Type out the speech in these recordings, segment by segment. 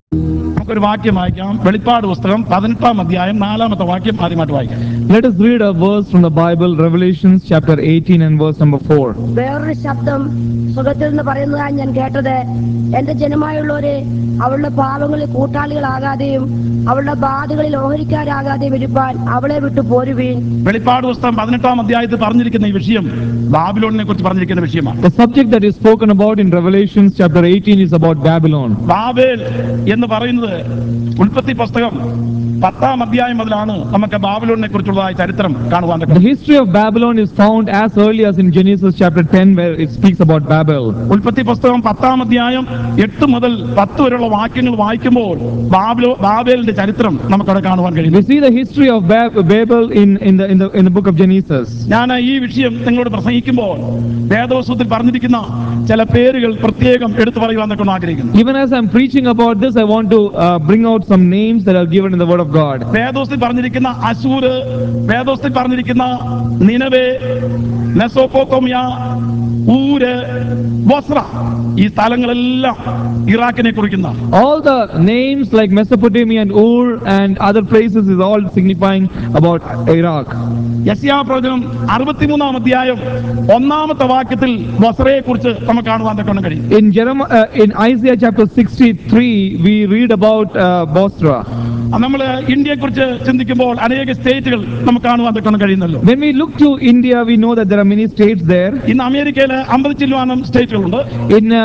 നമുക്കൊരു വാക്യം വായിക്കാം വെളിപ്പാട് പുസ്തകം പതിനെട്ടാം അധ്യായം നാലാമത്തെ വാക്യം ആദ്യമായിട്ട് വായിക്കാം Let us read a verse from the Bible, Revelations chapter 18 and verse number 4. വേറൊരു ശബ്ദം സുഖത്തിൽ നിന്ന് പറയുന്നതാണ് ഞാൻ കേട്ടത് എന്റെ ജനമായുള്ളവരെ അവളുടെ പാപങ്ങളിൽ കൂട്ടാളികളാകാതെയും അവളുടെ ബാധകളിൽ ഓഹരിക്കാരാകാതെയും ഇരുപ്പാൻ അവളെ വിട്ടു പോരുവീൻ വെളിപ്പാട് പുസ്തകം പതിനെട്ടാം അധ്യായത്തിൽ പറഞ്ഞിരിക്കുന്ന ഈ വിഷയം ബാബിലോണിനെ കുറിച്ച് പറഞ്ഞിരിക്കുന്ന വിഷയമാണ് The subject that is spoken about in Revelations chapter 18 is about Babylon. Babel എന്ന് പറയുന്നത് ഉൽപ്പത്തി പുസ്തകം പത്താം അധ്യായം മുതലാണ് നമുക്ക് ബാബിലോണിനെ കുറിച്ചുള്ളതായ ചരിത്രം കാണുവാൻ The പറ്റും history of Babylon is found as early as in Genesis chapter 10 where it speaks about Babel. ഉൽപ്പത്തി പുസ്തകം പത്താം അധ്യായം എട്ട് മുതൽ പത്ത് വരെയുള്ള വാക്യങ്ങൾ വായിക്കുമ്പോൾ ബാബിലോ ബാബേലിന്റെ ചരിത്രം നമുക്കവിടെ കാണുവാൻ കഴിയും We see the history of Bab- Babel in, in, the, in, the, in the book of Genesis. ഞാൻ ഈ വിഷയം നിങ്ങളോട് പ്രസംഗിക്കുമ്പോൾ വേദവസ്തുത്തിൽ പറഞ്ഞിരിക്കുന്ന ചില പേരുകൾ പ്രത്യേകം എടുത്തു പറയുവാൻ ഒക്കെ ആഗ്രഹിക്കുന്നു Even as I'm preaching about this, I want to uh, bring out some names that are given in the Word of God. വേദോസ്തിൽ പറഞ്ഞിരിക്കുന്ന അശൂര് വേദോസ്തിൽ പറഞ്ഞിരിക്കുന്ന നിനവേ നെസോപ്പോത്തോമിയ ഊര് ബൊസ്ര ഈ സ്ഥലങ്ങളെല്ലാം ഇറാഖിനെ കുറിക്കുന്ന All the names like Mesopotamia and Ur and other places is all signifying about Iraq. യസ്യാ പ്രവചനം അറുപത്തിമൂന്നാം അധ്യായം ഒന്നാമത്തെ വാക്യത്തിൽ ബൊസ്രയെ കുറിച്ച് നമുക്ക് കാണുവാൻ തക്കണം കഴിയും In Jeremiah, uh, in Isaiah chapter 63, we read about uh, Bosra. നമ്മൾ ഇന്ത്യയെ കുറിച്ച് ചിന്തിക്കുമ്പോൾ അനേക സ്റ്റേറ്റുകൾ നമുക്ക് കാണുവാൻ തക്കണം കഴിയുന്നല്ലോ When we look to India, we know that there are many states there. ഇന്ന് അമേരിക്കയിൽ അമ്പത് ചില്ലുവാനം സ്റ്റേറ്റുകളുണ്ട് In uh,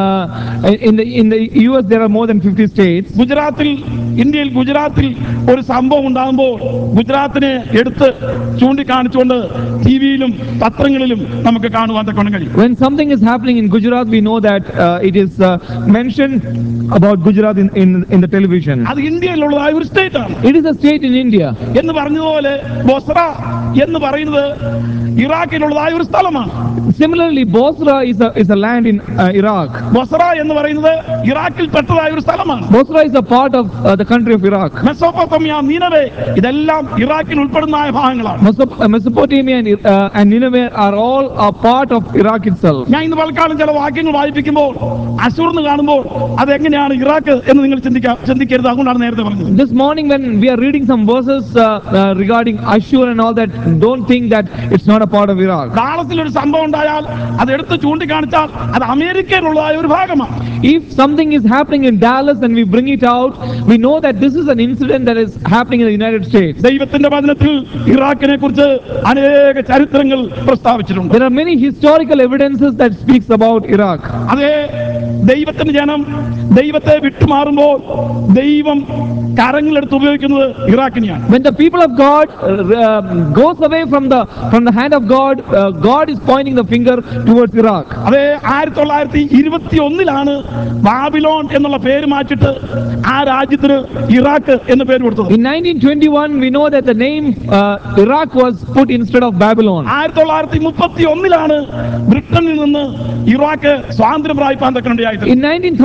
uh, in the in the US, there are more than 50 states. ഗുജറാത്തിൽ ഇന്ത്യയിൽ ഗുജറാത്തിൽ ഒരു സംഭവം ഉണ്ടാകുമ്പോൾ ഗുജറാത്തിനെ എടുത്ത് ചൂണ്ടിക്കാണിച്ചുകൊണ്ട് ടി വിയിലും പത്രങ്ങളിലും നമുക്ക് കാണുവാൻ തക്കണം കഴിയും When something is happening in Gujarat, we know that uh, it is uh, mentioned about Gujarat in, in in the television. അത് ഇന്ത്യയിലുള്ളതായ ഒരു സ്റ്റേറ്റ് ആണ് It is a state in India. എന്ന് പറഞ്ഞതുപോലെ ബൊസ്ര എന്ന് പറയുന്നത് ഇറാഖിലുള്ളതായ ഒരു സ്ഥലമാണ് Similarly, Bosra is a is a land in uh, Iraq. ബൊസ്ര എന്ന് പറയുന്നത് ഇറാഖിൽ പെട്ടതായ ഒരു സ്ഥലമാണ് Bosra is a part of uh, the country of Iraq. മെസോപ്പൊത്തമിയ നീനവേ ഇതെല്ലാം ഇറാഖിൽ ഉൾപ്പെടുന്നതായ ഭാഗങ്ങളാണ് Mesop- uh, Mesopotamia and, uh, and Nineveh are all a part of Iraq itself. ഞാൻ ഇന്ന് പലക്കാലം ചില വാക്യങ്ങൾ വായിപ്പിക്കുമ്പോൾ അസൂർ എന്ന് കാണുമ്പോൾ അതെങ്ങനെയാണ് ഇറാഖ് എന്ന് നിങ്ങൾ ചിന്തിക്കാം ചിന്തിക്കരുത് അതുകൊണ്ടാണ് നേരത്തെ പറഞ്ഞത് This morning, when we are reading some verses uh, uh, regarding Ashur and all that, don't think that it's not a part of Iraq. ഡാളസിൽ ഒരു സംഭവം ഉണ്ടായാൽ അത് എടുത്ത് ചൂണ്ടിക്കാണിച്ചാൽ അത് അമേരിക്കയിലുള്ളതായ ഒരു ഭാഗമാണ് If something is happening in Dallas and we bring it out, we know that this is an incident that is happening in the United States. ദൈവത്തിന്റെ വചനത്തിൽ ഇറാഖിനെ കുറിച്ച് അനേക ചരിത്രങ്ങൾ പ്രസ്താവിച്ചിട്ടുണ്ട് There are many historical evidences that speaks about Iraq. അതേ ദൈവത്തിന്റെ ജനം ദൈവത്തെ വിട്ടുമാറുമ്പോൾ ദൈവം കരങ്ങളെടുത്ത് ഉപയോഗിക്കുന്നത് ഇറാഖിനെയാണ് When the people of God uh, um, goes away from the from the hand of God, uh, God is pointing the finger towards Iraq. അതേ ആയിരത്തി തൊള്ളായിരത്തി ഇരുപത്തി ഒന്നിലാണ് ബാബിലോൺ എന്നുള്ള പേര് മാറ്റിട്ട് ആ രാജ്യത്തിന് ഇറാഖ് എന്ന് പേര് കൊടുത്തത് In 1921, we know that the name uh, Iraq was put instead of Babylon. ആയിരത്തി തൊള്ളായിരത്തി മുപ്പത്തി ഒന്നിലാണ് ബ്രിട്ടനിൽ നിന്ന് ഇറാഖ് സ്വാതന്ത്ര്യം പ്രാപിപ്പാൻ തക്കനുണ്ടായത് In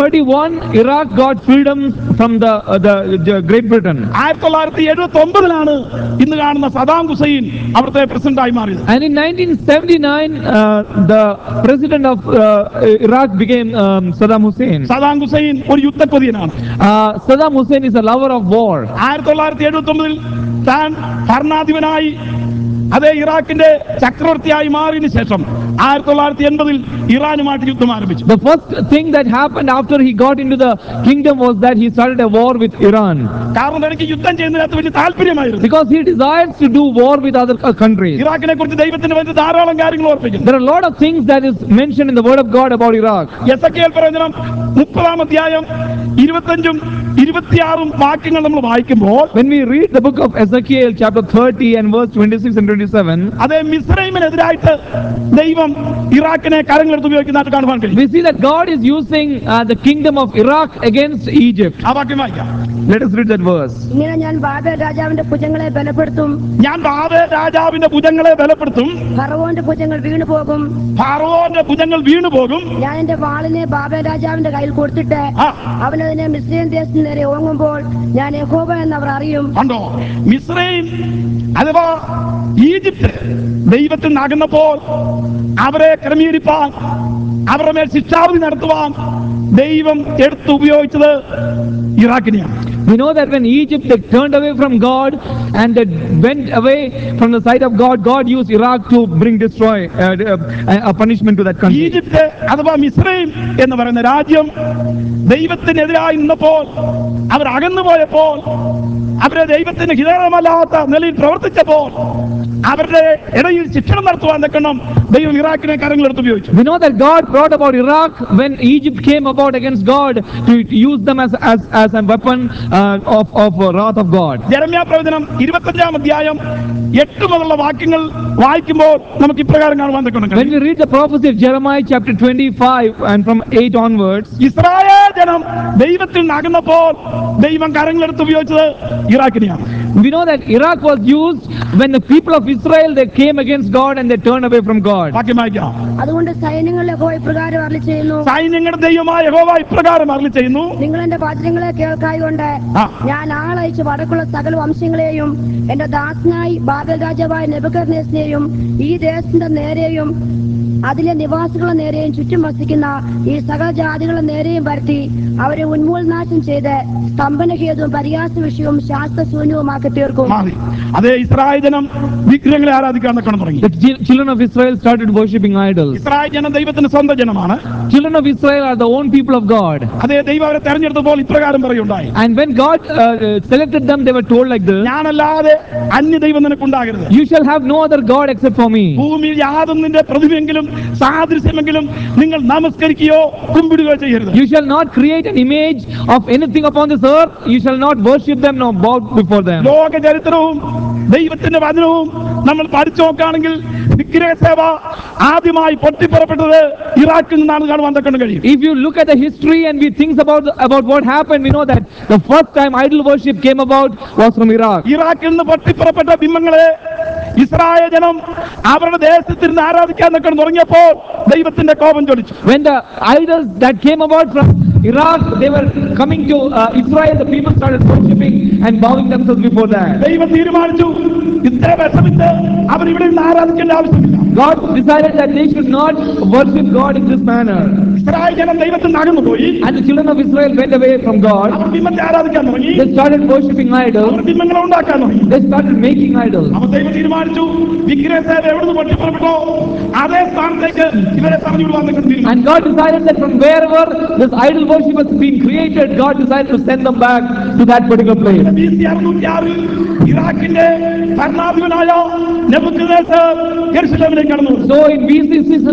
1931, Iraq got freedom from the, uh, the, the Great Britain. ആയിരത്തി തൊള്ളായിരത്തി എഴുപത്തി ഒമ്പതിലാണ് ഇന്ന് കാണുന്ന സദാം ഹുസൈൻ അവിടുത്തെ പ്രസിഡന്റായി മാറിയത് And in 1979, uh, the president of uh, Iraq became um, Saddam Hussein. സദാം ഹുസൈൻ ഒരു യുദ്ധക്കൊതിയനാണ് Uh, Saddam Hussein is a lover of war. ആയിരത്തി തൊള്ളായിരത്തി എഴുപത്തി ഒമ്പതിൽ താൻ ഭരണാധിപനായി അതേ ഇറാഖിന്റെ ചക്രവർത്തിയായി മാറിയതിനു ശേഷം ആയിരത്തി തൊള്ളായിരത്തി എൺപതിൽ ഇറാനുമായിട്ട് യുദ്ധം ആരംഭിച്ചു The first thing that happened after he got into the kingdom was that he started a war with Iran കാരണം എനിക്ക് യുദ്ധം ചെയ്യുന്നതിനകത്ത് വലിയ താല്പര്യമായിരുന്നു because he desires to do war with other uh, countries. ഇറാഖിനെ കുറിച്ച് ദൈവത്തിന് വേണ്ടി ധാരാളം കാര്യങ്ങൾ ഓർപ്പിക്കുന്നു There are a lot of things that is mentioned in the word of God about Iraq. എസക്കേൽ പ്രവചനം മുപ്പതാം അധ്യായം ഇരുപത്തഞ്ചും ഇരുപത്തിയാറും വാക്യങ്ങൾ നമ്മൾ വായിക്കുമ്പോൾ When we read the book of Ezekiel, chapter 30 and verse 26 and 27, അതേ മിസ്രൈമിനെതിരായിട്ട് ദൈവം ഇറാഖിനെ കരങ്ങളെടുത്ത് ഉപയോഗിക്കുന്നതായിട്ട് കാണുവാൻ കഴിയും we see that God is using uh, the kingdom of Iraq against Egypt. ആ വാക്യം വായിക്കാം Let us read that verse. ഇങ്ങനെ ഞാൻ ബാബേൽ രാജാവിന്റെ ഭുജങ്ങളെ ബലപ്പെടുത്തും ഞാൻ ബാബേ രാജാവിന്റെ ഭുജങ്ങളെ ബലപ്പെടുത്തും ഫറവോന്റെ ഭുജങ്ങൾ വീണു പോകും ഫാറോന്റെ ഭുജങ്ങൾ വീണു പോകും ഞാൻ എന്റെ വാളിനെ ബാബേൽ രാജാവിന്റെ കയ്യിൽ കൊടുത്തിട്ട് ആ അവനതിനെ മിശ്രീം ദേശത്തിന് നേരെ ഓങ്ങുമ്പോൾ ഞാൻ യഹോബ എന്നവർ അറിയും കണ്ടോ മിസ്രൈം അഥവാ ഈജിപ്ത് ദൈവത്തിൽ നകന്നപ്പോൾ അവരെ ക്രമീകരിപ്പാൻ അവരുടെ മേൽ ശിക്ഷാവിധി നടത്തുവാൻ ദൈവം എടുത്ത് ഉപയോഗിച്ചത് ഇറാഖിനെയാണ് We know that when Egypt they turned away from God and they went away from the sight of God, God used Iraq to bring destroy uh, uh, a punishment to that country. Egypt അഥവാ Mizraim എന്ന് പറയുന്ന രാജ്യം ദൈവത്തിനെതിരായി നിന്നപ്പോൾ അവർ അകന്നു പോയപ്പോൾ അവരെ ദൈവത്തിന് ഹിതകരമല്ലാത്ത നിലയിൽ പ്രവർത്തിച്ചപ്പോൾ അവരുടെ ഇടയിൽ ശിക്ഷണം നടത്തുവാൻ നിൽക്കണം ദൈവം ഇറാഖിനെ കരങ്ങളെടുത്ത് ഉപയോഗിച്ചു We know that God brought about Iraq when Egypt came about against God to use them as, as, as a weapon uh, of, of uh, wrath of God. Jeremiah പ്രവചനം ഇരുപത്തഞ്ചാം അധ്യായം എട്ട് മുതലുള്ള വാക്യങ്ങൾ വായിക്കുമ്പോൾ നമുക്ക് ഇപ്രകാരം കാണുവാൻ When നിൽക്കണം we read the prophecy of Jeremiah chapter 25 and from 8 onwards, Israel ജനം ദൈവത്തിൽ നിന്ന് അകന്നപ്പോൾ ദൈവം കരങ്ങളെടുത്ത് ഉപയോഗിച്ചത് ഇറാഖിനെയാണ് we know that Iraq was used when the people of Israel they came against God and they turned away from God. വാക്യം വായിക്കാം അതുകൊണ്ട് സൈന്യങ്ങളിലെ ഹോ ഇപ്രകാരം അരളി ചെയ്യുന്നു സൈന്യങ്ങളുടെ ദൈവമായ യഹോവ ഇപ്രകാരം അരളി ചെയ്യുന്നു നിങ്ങൾ എന്റെ വചനങ്ങളെ കേൾക്കായുകൊണ്ട് ആ. ഞാൻ ആളയച്ച് വടക്കുള്ള സകല വംശങ്ങളെയും എന്റെ ദാസനായി ബാബൽ രാജാവായ നെബുക്കർനേസിനെയും ഈ ദേശത്തിന്റെ നേരെയും അതിലെ നിവാസികളുടെ നേരെയും ചുറ്റും വസിക്കുന്ന ഈ സകല ജാതികളുടെ നേരെയും വരുത്തി അവരെ ഉന്മൂലനാശം ചെയ്ത് സ്തംഭനഹേതുവും പരിഹാസ വിഷയവും ശാസ്ത്രശൂന്യവുമാക്കി തീർക്കും മാറി അതേ ഇസ്രായേൽ ജനം വിഗ്രഹങ്ങളെ ആരാധിക്കാൻ നിൽക്കണം തുടങ്ങി The chi- children of Israel started worshipping idols. Israel ജനം ദൈവത്തിന്റെ സ്വന്തം ജനമാണ് Children of Israel are the own people of God. അതേ ദൈവം അവരെ തെരഞ്ഞെടുത്തപ്പോൾ ഇപ്രകാരം പറയുണ്ടായി And when God uh, uh, selected them, they were told like this ഞാനല്ലാതെ അന്യ ദൈവം നിനക്കുണ്ടാകരുത് You shall have no other God except for me. ഭൂമിയിൽ യാതൊന്നിന്റെ പ്രതിമെങ്കിലും സാദൃശ്യമെങ്കിലും നിങ്ങൾ നമസ്കരിക്കുകയോ കുമ്പിടുകയോ ചെയ്യരുത് You shall not create an image of anything upon this earth. You shall not worship them nor bow before them. ലോക ചരിത്രവും ദൈവത്തിന്റെ വചനവും നമ്മൾ പഠിച്ചു നോക്കുകയാണെങ്കിൽ വിഗ്രഹസേവ ആദ്യമായി പൊട്ടിപ്പുറപ്പെട്ടത് ഇറാഖിൽ നിന്നാണ് കാണുവാൻ തക്കൊണ്ട് കഴിയും If you look at the history and we think about about what happened, we know that the first time idol worship came about was from Iraq. ഇറാഖിൽ നിന്ന് പൊട്ടിപ്പുറപ്പെട്ട ബിംബങ്ങളെ ഇസ്രായേൽ ജനം അവരുടെ ദേശത്തിരുന്ന് ആരാധിക്കാൻ നിൽക്കണം തുടങ്ങിയപ്പോൾ ദൈവത്തിന്റെ കോപം ചൊലിച്ചു When the idols that came about from Iraq, they were coming to uh, Israel, the people started worshiping and bowing themselves before that. ദൈവം തീരുമാനിച്ചു ഇത്ര വിഷമിച്ച് അവർ ഇവിടെ നിന്ന് ആരാധിക്കേണ്ട ആവശ്യമില്ല God decided that they should not worship God in this manner. Israel ജനം ദൈവത്തിൽ നിന്ന് അകന്നു പോയി And the children of Israel went away from God. അവർ ബിംബത്തെ ആരാധിക്കാൻ തുടങ്ങി They started worshipping idols. അവർ ബിംബങ്ങളെ ഉണ്ടാക്കാൻ തുടങ്ങി They started making idols. അപ്പൊ ദൈവം തീരുമാനിച്ചു വിഗ്രഹസേന എവിടുന്ന് പൊട്ടിപ്പുറപ്പെട്ടോ അതേ സ്ഥാനത്തേക്ക് ഇവരെ പറഞ്ഞു വിടുവാൻ നിൽക്കുന്ന തീരുമാനം And God decided that from wherever this idol worship has been created, God decided to send them back to that particular place. B C അറുന്നൂറ്റി ആറിൽ ഇറാഖിന്റെ ഭരണാധിപനായ നെബുക്കദ്നേസർ യെരൂശലേമിലേക്ക് കടന്നു So in BC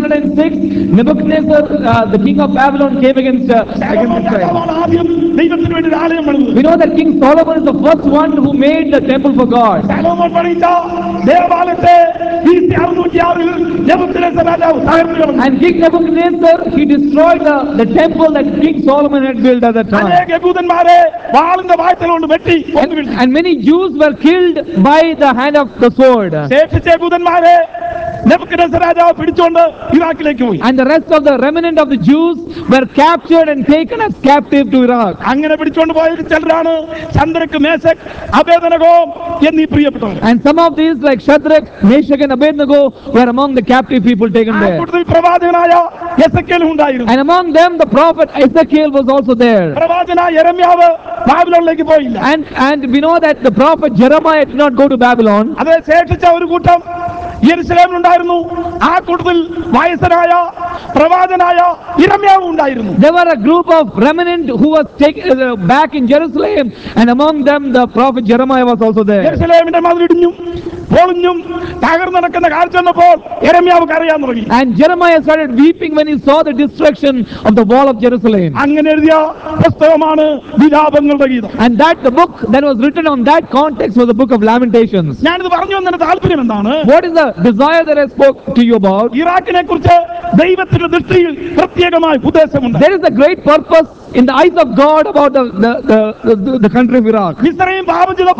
606, Nebuchadnezzar, uh, the king of Babylon, came against, uh, against Israel. രാജാവാണ് ആദ്യം ദൈവത്തിന് വേണ്ടി ഒരു ആലയം പണിതത് We know that King Solomon is the first one who made the temple for God. ശലോമോൻ പണിയിച്ച ദേവാലയത്തെ ബി സി അറുന്നൂറ്റി ആറിൽ നെബുക്കദ്നേസർ രാജാവ് തകർന്നു കളഞ്ഞു And King Nebuchadnezzar, he destroyed the, the temple that King Solomon had built at that time. അനേക യഹൂദന്മാരെ വാളിന്റെ വായ്ത്തല കൊണ്ട് വെട്ടി കൊന്നു And, വീഴ്ത്തി and many Jews were killed by the hand of the sword. ശേഷിച്ച യഹൂദന്മാരെ നെബുക്കദ്നേസർ രാജാവ് പിടിച്ചുകൊണ്ട് ഇറാഖിലേക്ക് പോയി And the rest of the remnant of the Jews were captured and taken as captive to Iraq. അങ്ങനെ പിടിച്ചുകൊണ്ട് പോയ ചിലരാണ് ചന്ദ്രക്ക് മേശക് അഭേദനകോ എന്നീ പ്രിയപ്പെട്ടവർ And some of these, like Shadrach, Meshach, and Abednego, were among the captive people taken ആ there. കൂട്ടത്തിൽ പ്രവാചകനായ എസക്കേലും ഉണ്ടായിരുന്നു And among them, the prophet Ezekiel was also there. പ്രവാചകനായ യെരമ്യാവ് ബാബിലോണിലേക്ക് പോയില്ല And and we know that the prophet Jeremiah did not go to Babylon. അത് ശേഷിച്ച ഒരു കൂട്ടം യെരുസലേമിലുണ്ടായിരുന്നു ആ കൂട്ടത്തിൽ വയസ്സനായ പ്രവാചനായ ഇരമ്യാവും ഉണ്ടായിരുന്നു There were a group of remnant who was taken uh, back in Jerusalem, and among them the prophet Jeremiah was also there. യെരുസലേമിന്റെ മതിലിടിഞ്ഞും പൊളിഞ്ഞും തകർന്നു നടക്കുന്ന കാഴ്ച വന്നപ്പോൾ യെരമ്യാവ് കരയാൻ തുടങ്ങി And Jeremiah started weeping when he saw the destruction of the wall of Jerusalem. അങ്ങനെ എഴുതിയ പുസ്തകമാണ് വിലാപങ്ങളുടെ ഗീതം And that the book that was written on that context was the book of Lamentations. ഞാനിത് പറഞ്ഞു വന്നതിന്റെ താല്പര്യം എന്താണ് What is the desire that I spoke to you about? ഇറാഖിനെ കുറിച്ച് ദൈവത്തിന്റെ ദൃഷ്ടിയിൽ പ്രത്യേകമായ ഉദ്ദേശമുണ്ട് There is a great purpose in the eyes of God about the, the, the, the, the country of Iraq. മിസ്രയും പാപം ചെയ്തപ്പോൾ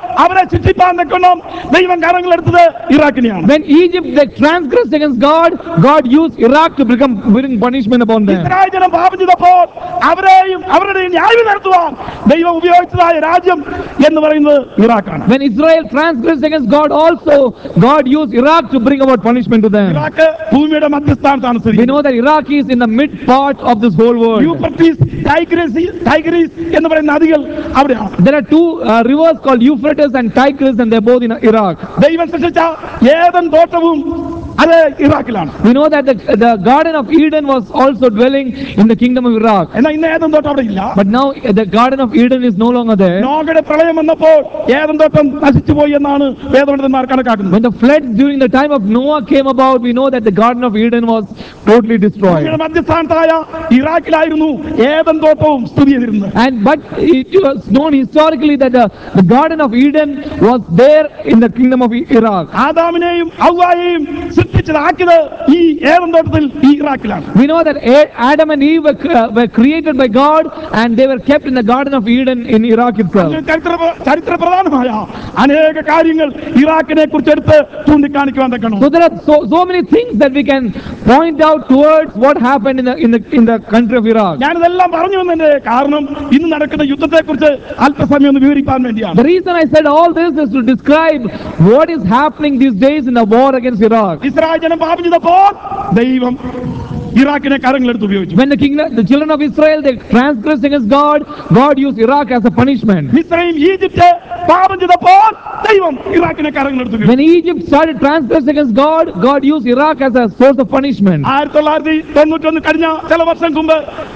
അവരെ ശിക്ഷിപ്പാൻ നിൽക്കണം ദൈവം കരങ്ങളെടുത്തത് ഇറാഖിനെയാണ് When Egypt they transgressed against God, God used Iraq to become bring punishment upon them. Israel ജനം പാപം ചെയ്തപ്പോൾ അവരെയും അവരുടെ ന്യായം നടത്തുവാൻ ദൈവം ഉപയോഗിച്ചതായ രാജ്യം എന്ന് പറയുന്നത് ഇറാഖാണ് When Israel transgressed against God also, God used Iraq to bring about punishment to them. Iraq ഭൂമിയുടെ മധ്യസ്ഥാനത്താണ് We സ്ഥിതി know that Iraq is in the mid part of this whole world. Euphrates Tigris Tigris എന്ന് പറയുന്ന നദികൾ അവിടെയാണ് There are two uh, rivers called Euphrates and Tigris and they're both in Iraq. ദൈവം സൃഷ്ടിച്ച ഏതൻ തോട്ടവും അത് ഇറാഖിലാണ് We know that the, the Garden of Eden was also dwelling in the kingdom of Iraq. എന്നാൽ ഇന്ന് ഏതൻ തോട്ടം അവിടെ ഇല്ല But now uh, the Garden of Eden is no longer there. നോഗയുടെ പ്രളയം വന്നപ്പോൾ ഏതൻ തോട്ടം നശിച്ചു പോയി എന്നാണ് വേദപണ്ഡിതന്മാർ കണക്കാക്കുന്നത് When the floods during the time of Noah came about, we know that the Garden of Eden was totally destroyed. ഭൂമിയുടെ മധ്യസ്ഥാനത്തായ ഇറാഖിലായിരുന്നു ഏതൻ തോട്ടവും സ്ഥിതി ചെയ്തിരുന്നത് And but it was known historically that the, the Garden of Eden was there in the kingdom of Iraq. ആദാമിനെയും ഔവായെയും സൃഷ്ടിച്ചതാക്കിയത് ഈ ഏതൻ തോട്ടത്തിൽ ഈ ഇറാഖിലാണ് We know that A- Adam and Eve were, cr- were created by God and they were kept in the Garden of Eden in Iraq itself. ചരിത്ര ചരിത്ര പ്രധാനമായ അനേക കാര്യങ്ങൾ ഇറാഖിനെ കുറിച്ച് എടുത്ത് ചൂണ്ടിക്കാണിക്കുവാൻ തക്കണം So there are so, so many things that we can point out towards what happened in the, in the, in the country of Iraq. ഞാനിതെല്ലാം പറഞ്ഞു വന്നതിന്റെ കാരണം ഇന്ന് നടക്കുന്ന യുദ്ധത്തെ കുറിച്ച് അല്പസമയം ഒന്ന് വിവരിക്കാൻ വേണ്ടിയാണ് The reason I said all this is to describe what is happening these days in the war against Iraq. Israel ജനം പാപം ചെയ്തപ്പോൾ ദൈവം ഇറാഖിനെ കരങ്ങളെടുത്ത് ഉപയോഗിച്ചു When the kingdom, the children of Israel, they transgressed against God, God used Iraq as a punishment. Mizraim Egypt പാപം ചെയ്തപ്പോൾ ദൈവം ഇറാഖിനെ കരങ്ങളെടുത്ത് ഉപയോഗിച്ചു When Egypt started transgressing against God, God used Iraq as a source of punishment. ആയിരത്തി തൊള്ളായിരത്തി തൊണ്ണൂറ്റൊന്ന് കഴിഞ്ഞ ചില വർഷം മുമ്പ്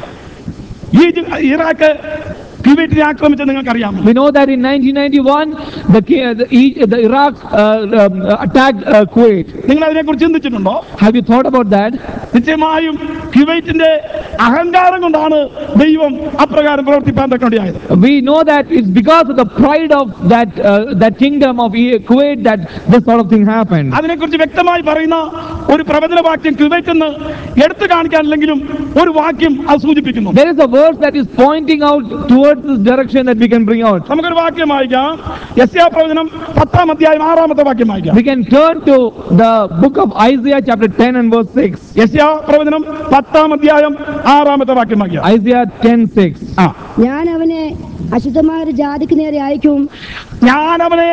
ഈജി- ഇറാഖ് ക്യുവൈറ്റിനെ ആക്രമിച്ചത് നിങ്ങൾക്കറിയാമോ We know that in 1991, the, ki- the, E- the Iraq uh, um, attacked uh, Kuwait. നിങ്ങൾ അതിനെക്കുറിച്ച് ചിന്തിച്ചിട്ടുണ്ടോ Have you thought about that? നിശ്ചയമായും ക്യുവൈറ്റിന്റെ അഹങ്കാരം കൊണ്ടാണ് ദൈവം അപ്രകാരം പ്രവർത്തിപ്പാൻ തക്കണ്ടിയായത് We know that it's because of the pride of that uh, that kingdom of E- Kuwait that this sort of thing happened. അതിനെക്കുറിച്ച് വ്യക്തമായി പറയുന്ന ഒരു പ്രവചന വാക്യം ക്യുവൈറ്റ് എന്ന് എടുത്തു കാണിക്കാനില്ലെങ്കിലും ഒരു വാക്യം അത് സൂചിപ്പിക്കുന്നു There is a verse that is pointing out towards this direction that we can bring out. നമുക്കൊരു വാക്യം വായിക്കാം യസ്യാ പ്രവചനം പത്താം അധ്യായം ആറാമത്തെ വാക്യം വായിക്കാം We can turn to the book of Isaiah chapter 10 and verse 6. യസ്യാ പ്രവചനം പത്താം അധ്യായം ആറാമത്തെ വാക്യം വായിക്കാം Isaiah 10 6. ആ ഞാൻ അവനെ അശുദ്ധമായ ഒരു ജാതിക്ക് നേരെ അയക്കും ഞാൻ അവനെ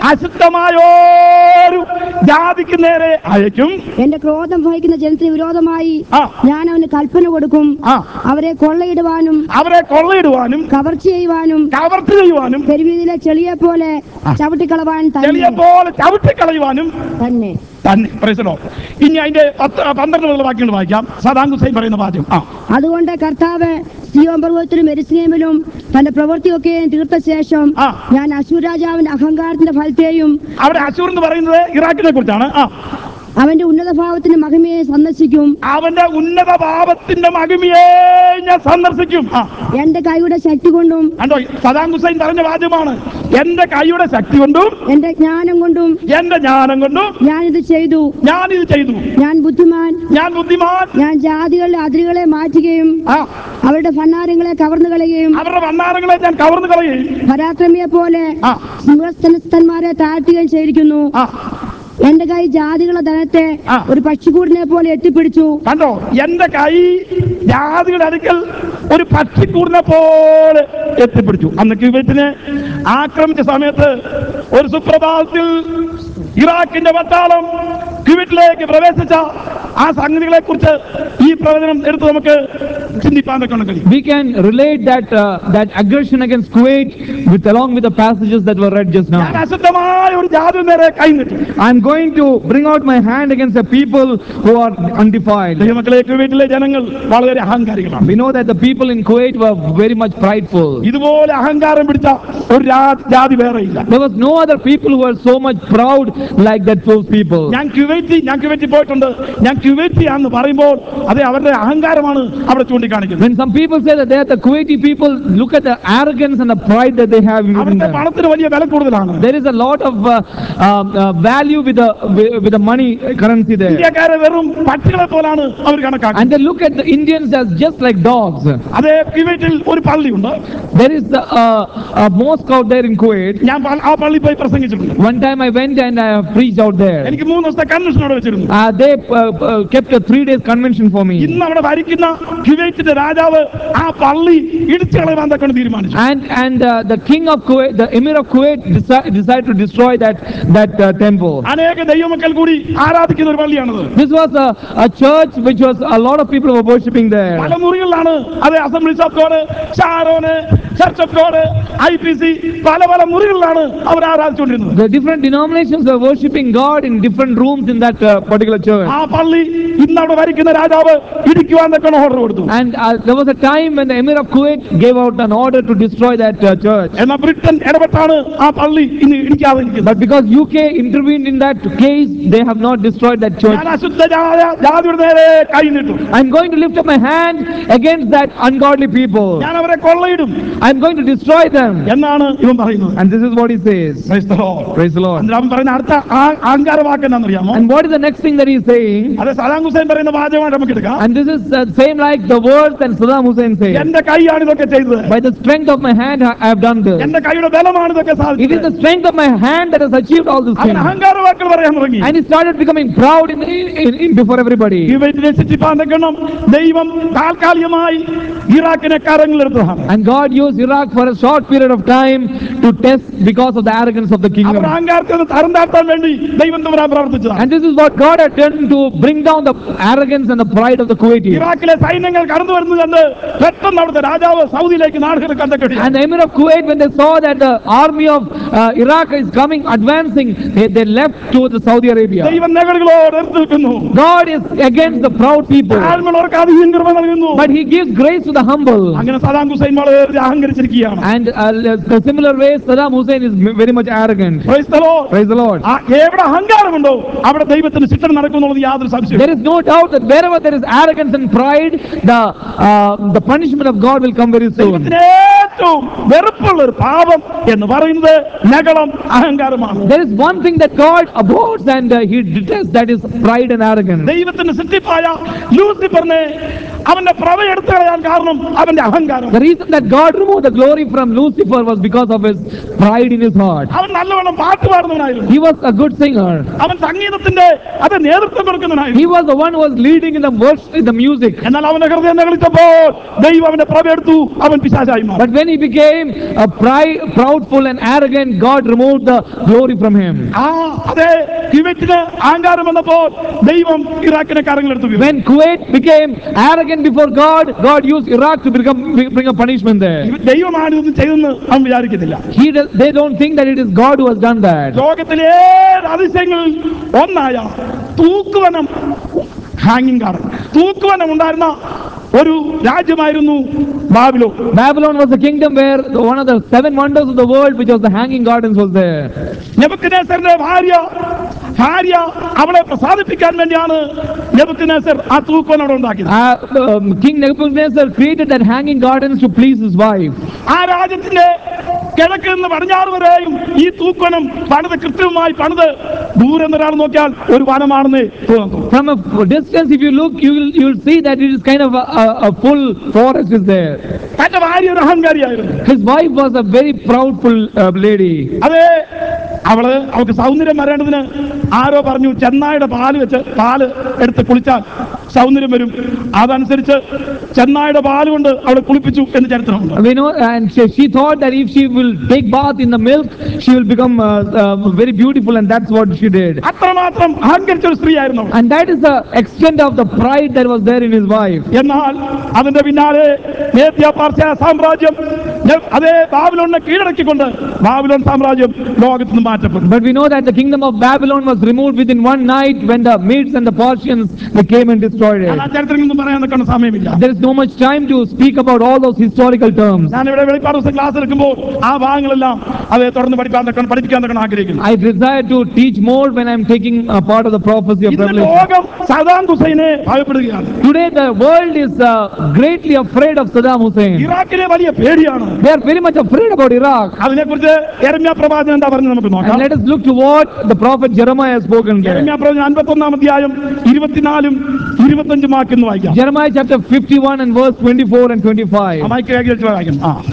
അശുദ്ധമായോരു ജാതിക്ക് നേരെ അയക്കും എന്റെ ക്രോധം വഹിക്കുന്ന ജനത്തിന് വിരോധമായി ആ. ഞാൻ അവന് കൽപ്പന കൊടുക്കും ആ അവരെ കൊള്ളയിടുവാനും അവരെ കൊള്ളയിടുവാനും കവർച്ച ചെയ്യുവാനും കവർച്ച ചെയ്യുവാനും തെരുവീതിയിലെ ചെളിയെ പോലെ ചവിട്ടിക്കളവാൻ ചെളിയെ തന്നെ പോലെ ചവിട്ടിക്കളയുവാനും തന്നെ തന്നെ പ്രശ്നോ ഇനി അതിന്റെ പത്ത് പന്ത്രണ്ട് മുതൽ വാക്യങ്ങൾ വായിക്കാം സദാം ഹുസൈൻ പറയുന്ന വാക്യം ആ അതുകൊണ്ട് കർത്താവ് സിയോൻ പർവ്വതത്തിലും എരുസലേമിലും തന്റെ പ്രവൃത്തിയൊക്കെയും തീർത്ത ശേഷം ആ. ഞാൻ അശൂർ രാജാവിന്റെ അഹങ്കാരത്തിന്റെ ഫലത്തെയും അവിടെ അശൂർ എന്ന് പറയുന്നത് ഇറാഖിനെ കുറിച്ചാണ് ആ അവന്റെ ഉന്നത ഭാവത്തിന്റെ മഹിമയെ സന്ദർശിക്കും അവന്റെ ഉന്നത ഭാവത്തിന്റെ മഹിമയെ ഞാൻ സന്ദർശിക്കും ആ എന്റെ കൈയുടെ ശക്തി കൊണ്ടും കണ്ടോ സദാം ഹുസൈൻ പറഞ്ഞ വാദ്യമാണ് എന്റെ കൈയുടെ ശക്തി കൊണ്ടും എന്റെ ജ്ഞാനം കൊണ്ടും എന്റെ ജ്ഞാനം കൊണ്ടും ഞാനിത് ചെയ്തു ഞാൻ ഇത് ചെയ്തു ഞാൻ ബുദ്ധിമാൻ ഞാൻ ബുദ്ധിമാൻ ഞാൻ ജാതികളുടെ അതിരുകളെ മാറ്റുകയും ആ അവരുടെ ഭണ്ണാരങ്ങളെ കവർന്നു കളയുകയും അവരുടെ വന്നാരങ്ങളെ ഞാൻ കവർന്നു കളയുകയും പരാക്രമിയെ പോലെ ആ സിംഹസ്ഥനസ്ഥന്മാരെ താഴ്ത്തുകയും ചെയ്തിരിക്കുന്നു ആ എന്റെ കൈ ജാതികളുടെ ധനത്തെ ആ. ഒരു പക്ഷിക്കൂടിനെ പോലെ എത്തിപ്പിടിച്ചു കണ്ടോ എന്റെ കൈ ജാതിയുടെ അടുക്കൽ ഒരു പക്ഷിക്കൂടിനെ പോലെ എത്തിപ്പിടിച്ചു അന്ന് ക്യൂബറ്റിനെ ആക്രമിച്ച സമയത്ത് ഒരു സുപ്രഭാതത്തിൽ ഇറാഖിന്റെ പട്ടാളം ക്യൂബറ്റിലേക്ക് പ്രവേശിച്ച ആ സംഗതികളെ കുറിച്ച് ഈ പ്രവചനം എടുത്ത് നമുക്ക് ചിന്തിപ്പാൻ വെക്കണം കഴിയും We can relate that uh, that aggression against Kuwait with along with the passages that were read just ഞാൻ now. അശുദ്ധമായ ഒരു ജാതി നേരെ കൈ നീട്ടി I'm going to bring out my hand against the people who are undefiled. ദൈവമക്കളെ ക്യൂബറ്റിലെ ജനങ്ങൾ വളരെ അഹങ്കാരികളാണ് We know that the people in Kuwait were very much prideful. ഇതുപോലെ അഹങ്കാരം പിടിച്ച ഒരു രാ- ജാതി വേറെയില്ല There was no other people who were so much proud like that those people. ഞാൻ ക്യുവൈറ്റി ഞാൻ ക്യുവൈറ്റി പോയിട്ടുണ്ട് ഞാൻ ക്യുവൈറ്റി ആണെന്ന് പറയുമ്പോൾ അത് അവരുടെ അഹങ്കാരമാണ് അവിടെ ചൂണ്ടിക്കാണിക്കുന്നത് When some people say that they are the Kuwaiti people, look at the arrogance and the pride that they have within അവിടുത്തെ them. പണത്തിന് വലിയ വില കൂടുതലാണ് There is a lot of uh, um, uh, value with the with, with the money currency there, ഇന്ത്യക്കാരെ വെറും പട്ടികളെ പോലാണ് അവർ കണക്കാക്കുന്നത് and they look at the Indians as just like dogs. അതേ ക്യുവൈറ്റിൽ ഒരു പള്ളിയുണ്ട് There is the uh, uh, most mosque out there in Kuwait. ഞാൻ പ- ആ പള്ളി പോയി പ്രസംഗിച്ചിട്ടുണ്ട് One time I went and I have preached out there. എനിക്ക് മൂന്ന് ദിവസത്തെ കൺവെൻഷൻ അവിടെ വെച്ചിരുന്നു Uh, they uh, uh, kept a three days convention for me. ഇന്ന് അവിടെ ഭരിക്കുന്ന കുവൈറ്റിന്റെ രാജാവ് ആ പള്ളി ഇടിച്ചു കളയാൻ തക്കൊണ്ട് തീരുമാനിച്ചു And and uh, the king of Kuwait, the emir of Kuwait, deci- decided to destroy that that uh, temple. അനേക ദൈവമക്കൾ കൂടി ആരാധിക്കുന്ന ഒരു പള്ളിയാണത് This was a, a church which was a lot of people were worshipping there. പല മുറികളിലാണ് അത് Assemblies of God ഷാരോന് church of God I P C പല പല മുറികളിലാണ് അവർ ആരാധിച്ചുകൊണ്ടിരുന്നത് The different denominations were worshipping God in different rooms in that uh, particular church. ആ പള്ളി ഇന്ന് അവിടെ ഭരിക്കുന്ന രാജാവ് ഇടിക്കുവാൻ തക്കണ ഓർഡർ കൊടുത്തു And uh, there was a time when the emir of Kuwait gave out an order to destroy that uh, church. എന്നാൽ ബ്രിട്ടൻ ഇടപെട്ടാണ് ആ പള്ളി ഇന്ന് ഇടിക്കാതെ ഇരിക്കുന്നത് But because UK intervened in that case, they have not destroyed that church. ഞാൻ അശുദ്ധ ജാ- ജാതിയുടെ നേരെ കൈ നീട്ടും I'm going to lift up my hand against that ungodly people. ഞാൻ അവരെ കൊള്ളയിടും I'm going to destroy them. എന്നാണ് ഇവൻ പറയുന്നത് And this is what he says. Praise the Lord. Praise the Lord. എന്നിട്ട് അവൻ പറയുന്ന അടുത്ത ആ- അഹങ്കാര വാക്ക് എന്താണെന്നറിയാമോ And what is the next thing that he's saying? അത് സദാം ഹുസൈൻ പറയുന്ന വാചകമായിട്ട് നമുക്ക് എടുക്കാം And this is uh, same like the words that Saddam Hussein says. എന്റെ കൈയാണ് ഇതൊക്കെ ചെയ്തത് By the strength of my hand, I I have done this. എന്റെ കൈയുടെ ബലമാണ് ഇതൊക്കെ It is സാധിച്ചത് the strength of my hand that has achieved all these അവൻ things. അഹങ്കാര വാക്കുകൾ പറയാൻ തുടങ്ങി And he started becoming proud in, in, in before everybody. ഇവറ്റിനെ ശിക്ഷിപ്പാൻ തക്കണം ദൈവം താൽക്കാലികമായി ഇറാഖിനെ കരങ്ങളിലെടുത്തതാണ് And God used Iraq for a short period of time to test because of the arrogance of the our kingdom. അഹങ്കാരത്തെ ഒന്ന് തരം താഴ്ത്താൻ വേണ്ടി ദൈവം തമ്മിൽ പ്രവർത്തിച്ചതാണ് And this is what God had done to bring down the arrogance and the pride of the Kuwaitis. ഇറാഖിലെ സൈന്യങ്ങൾ കടന്നു വരുന്നത് കണ്ട് പെട്ടെന്ന് അവിടുത്തെ രാജാവ് സൗദിയിലേക്ക് നാടുകെടുക്കാൻ തക്കടി And the emir of Kuwait, when they saw that the army of uh, Iraq is coming, advancing, they, they left to the Saudi Arabia. ദൈവം നെഗളുകളോട് എടുത്തു നിൽക്കുന്നു God is against the proud people, താഴ്മയുള്ളവർക്ക് അധികം കൃപ നൽകുന്നു but He gives grace to the humble. അങ്ങനെ സദാം ഹുസൈൻ വളരെ അഹങ്കരിച്ചിരിക്കുകയാണ് And uh, the similar way, Saddam Hussein is very much arrogant. Praise the Lord. Praise the Lord. ആ എവിടെ അഹങ്കാരമുണ്ടോ അവിടെ ദൈവത്തിന് ശിക്ഷണം നടക്കുന്നുള്ളത് യാതൊരു സംശയം There is no doubt that wherever there is arrogance and pride, the uh, the punishment of God will come very soon. ദൈവത്തിന് ഏറ്റവും വെറുപ്പുള്ള ഒരു പാപം എന്ന് പറയുന്നത് നഗളം അഹങ്കാരമാണ് There is one thing that God abhors and uh, He detests, that is pride and arrogance. ദൈവത്തിന് സൃഷ്ടിപ്പായ ലൂസിഫറിനെ അവന്റെ പ്രവ എടുത്തു കളയാൻ കാരണം അവന്റെ അഹങ്കാരം The reason that God removed the glory from Lucifer was because of his pride in his heart. അവൻ നല്ലവണ്ണം പാട്ട് പാടുന്നവനായിരുന്നു He was a good singer. അവൻ സംഗീതത്തിന്റെ അത് നേതൃത്വം കൊടുക്കുന്നവനായിരുന്നു He was the one who was leading in the worship, in the music. എന്നാൽ അവന്റെ ഹൃദയം നെകളിച്ചപ്പോൾ ദൈവം അവന്റെ പ്രവ എടുത്തു അവൻ പിശാചായി മാറി But when he became a pride, proudful and arrogant, God removed the glory from him. ആ അതെ ക്യുവറ്റിന് അഹങ്കാരം വന്നപ്പോൾ ദൈവം ഇറാഖിനെ കാര്യങ്ങളെടുത്തു When Kuwait became arrogant before God, God used Iraq to become, bring a punishment there. ദൈവമാണ് ഇതൊന്നും ചെയ്തെന്ന് അവൻ വിചാരിക്കുന്നില്ല He does, they don't think that it is God who has done that. ലോകത്തിലെ ഏത് അതിശയങ്ങളിൽ ഒന്നായ തൂക്കുവനം ഹാങ്ങിങ് ഗാർഡൻ തൂക്കുവനം ഉണ്ടായിരുന്ന ഒരു രാജ്യമായിരുന്നു ബാബിലോ Babylon was a kingdom where the- one of the seven wonders of the world, which was the hanging gardens, was there. നെബുക്കനേസറിന്റെ ഭാര്യ ഭാര്യ അവളെ പ്രസാദിപ്പിക്കാൻ വേണ്ടിയാണ് നെബുക്കനേസർ ആ തൂക്കുവനം അവിടെ ഉണ്ടാക്കിയത് Uh, um, King Nebuchadnezzar created that hanging gardens to please his wife. ആ രാജ്യത്തിന്റെ കിഴക്ക് നിന്ന് പടിഞ്ഞാറ് വരെയും ഈ തൂക്കുവനം പണിത് കൃത്യമായി പണിത് ദൂരെ നിന്നൊരാൾ നോക്കിയാൽ ഒരു വനമാണെന്ന് തോന്നുന്നു From a distance, if you look, you will you will see that it is kind of a, a, a full forest is there. തന്റെ ഭാര്യ ഒരു അഹങ്കാരിയായിരുന്നു His wife was a very proudful uh, lady. അതെ അവള് അവൾക്ക് സൗന്ദര്യം വരേണ്ടതിന് ആരോ പറഞ്ഞു ചെന്നായുടെ പാല് വെച്ച് പാല് എടുത്ത് കുളിച്ചാൽ സൗന്ദര്യം വരും അതനുസരിച്ച് ചെന്നായുടെ പാല് കൊണ്ട് അവളെ കുളിപ്പിച്ചു എന്ന് ചരിത്രമുണ്ട് We know, and she, she thought that if she will take bath in the milk, she will become uh, uh, very beautiful, and that's what she did. അത്രമാത്രം അഹങ്കരിച്ച ഒരു സ്ത്രീ ആയിരുന്നു അവൾ. And that is the extent of the pride that was there in his wife. എന്നാൽ അതിന്റെ പിന്നാലെ മേദ്യ പാർശ്യ സാമ്രാജ്യം നെ- അതേ ബാബിലോണിനെ കീഴടക്കിക്കൊണ്ട് ബാബിലോൺ സാമ്രാജ്യം ലോകത്ത് നിന്ന് മാറ്റപ്പെട്ടു But we know that the kingdom of Babylon was removed within one night when the Medes and the Persians they came and destroyed ഞാൻ ആ it. ചരിത്രങ്ങളൊന്നും പറയാൻ നിൽക്കുന്ന സമയമില്ല There is no much time to speak about all those historical terms. ഞാൻ ഇവിടെ വെളിപ്പാട് ദിവസം class എടുക്കുമ്പോൾ ആ ഭാഗങ്ങളെല്ലാം അത് തുടർന്ന് പഠിക്കാൻ നിൽക്കണം പഠിപ്പിക്കാൻ നിൽക്കണം ആഗ്രഹിക്കുന്നു I desire to teach more when I'm taking a part of the prophecy of ഇന്ന് Revelation. ലോകം സദാം ഹുസൈനെ ഭയപ്പെടുകയാണ് Today the world is uh, greatly afraid of Saddam Hussein. ഇറാഖിനെ വലിയ പേടിയാണ് They are very much afraid about Iraq. അതിനെക്കുറിച്ച് എരമ്യ പ്രവാചകൻ എന്താ പറഞ്ഞത് നമുക്ക് And നോക്കാം let us look to what the prophet Jeremiah has spoken there. എരമ്യ പ്രവചനം അൻപത്തൊന്നാം അധ്യായം ഇരുപത്തിനാലും ഇരുപത്തഞ്ചും വാക്യം വായിക്കാം Jeremiah chapter 51 and verse 24 and ആ 25. മൈക്ക് വേഗം വായിക്കും ആ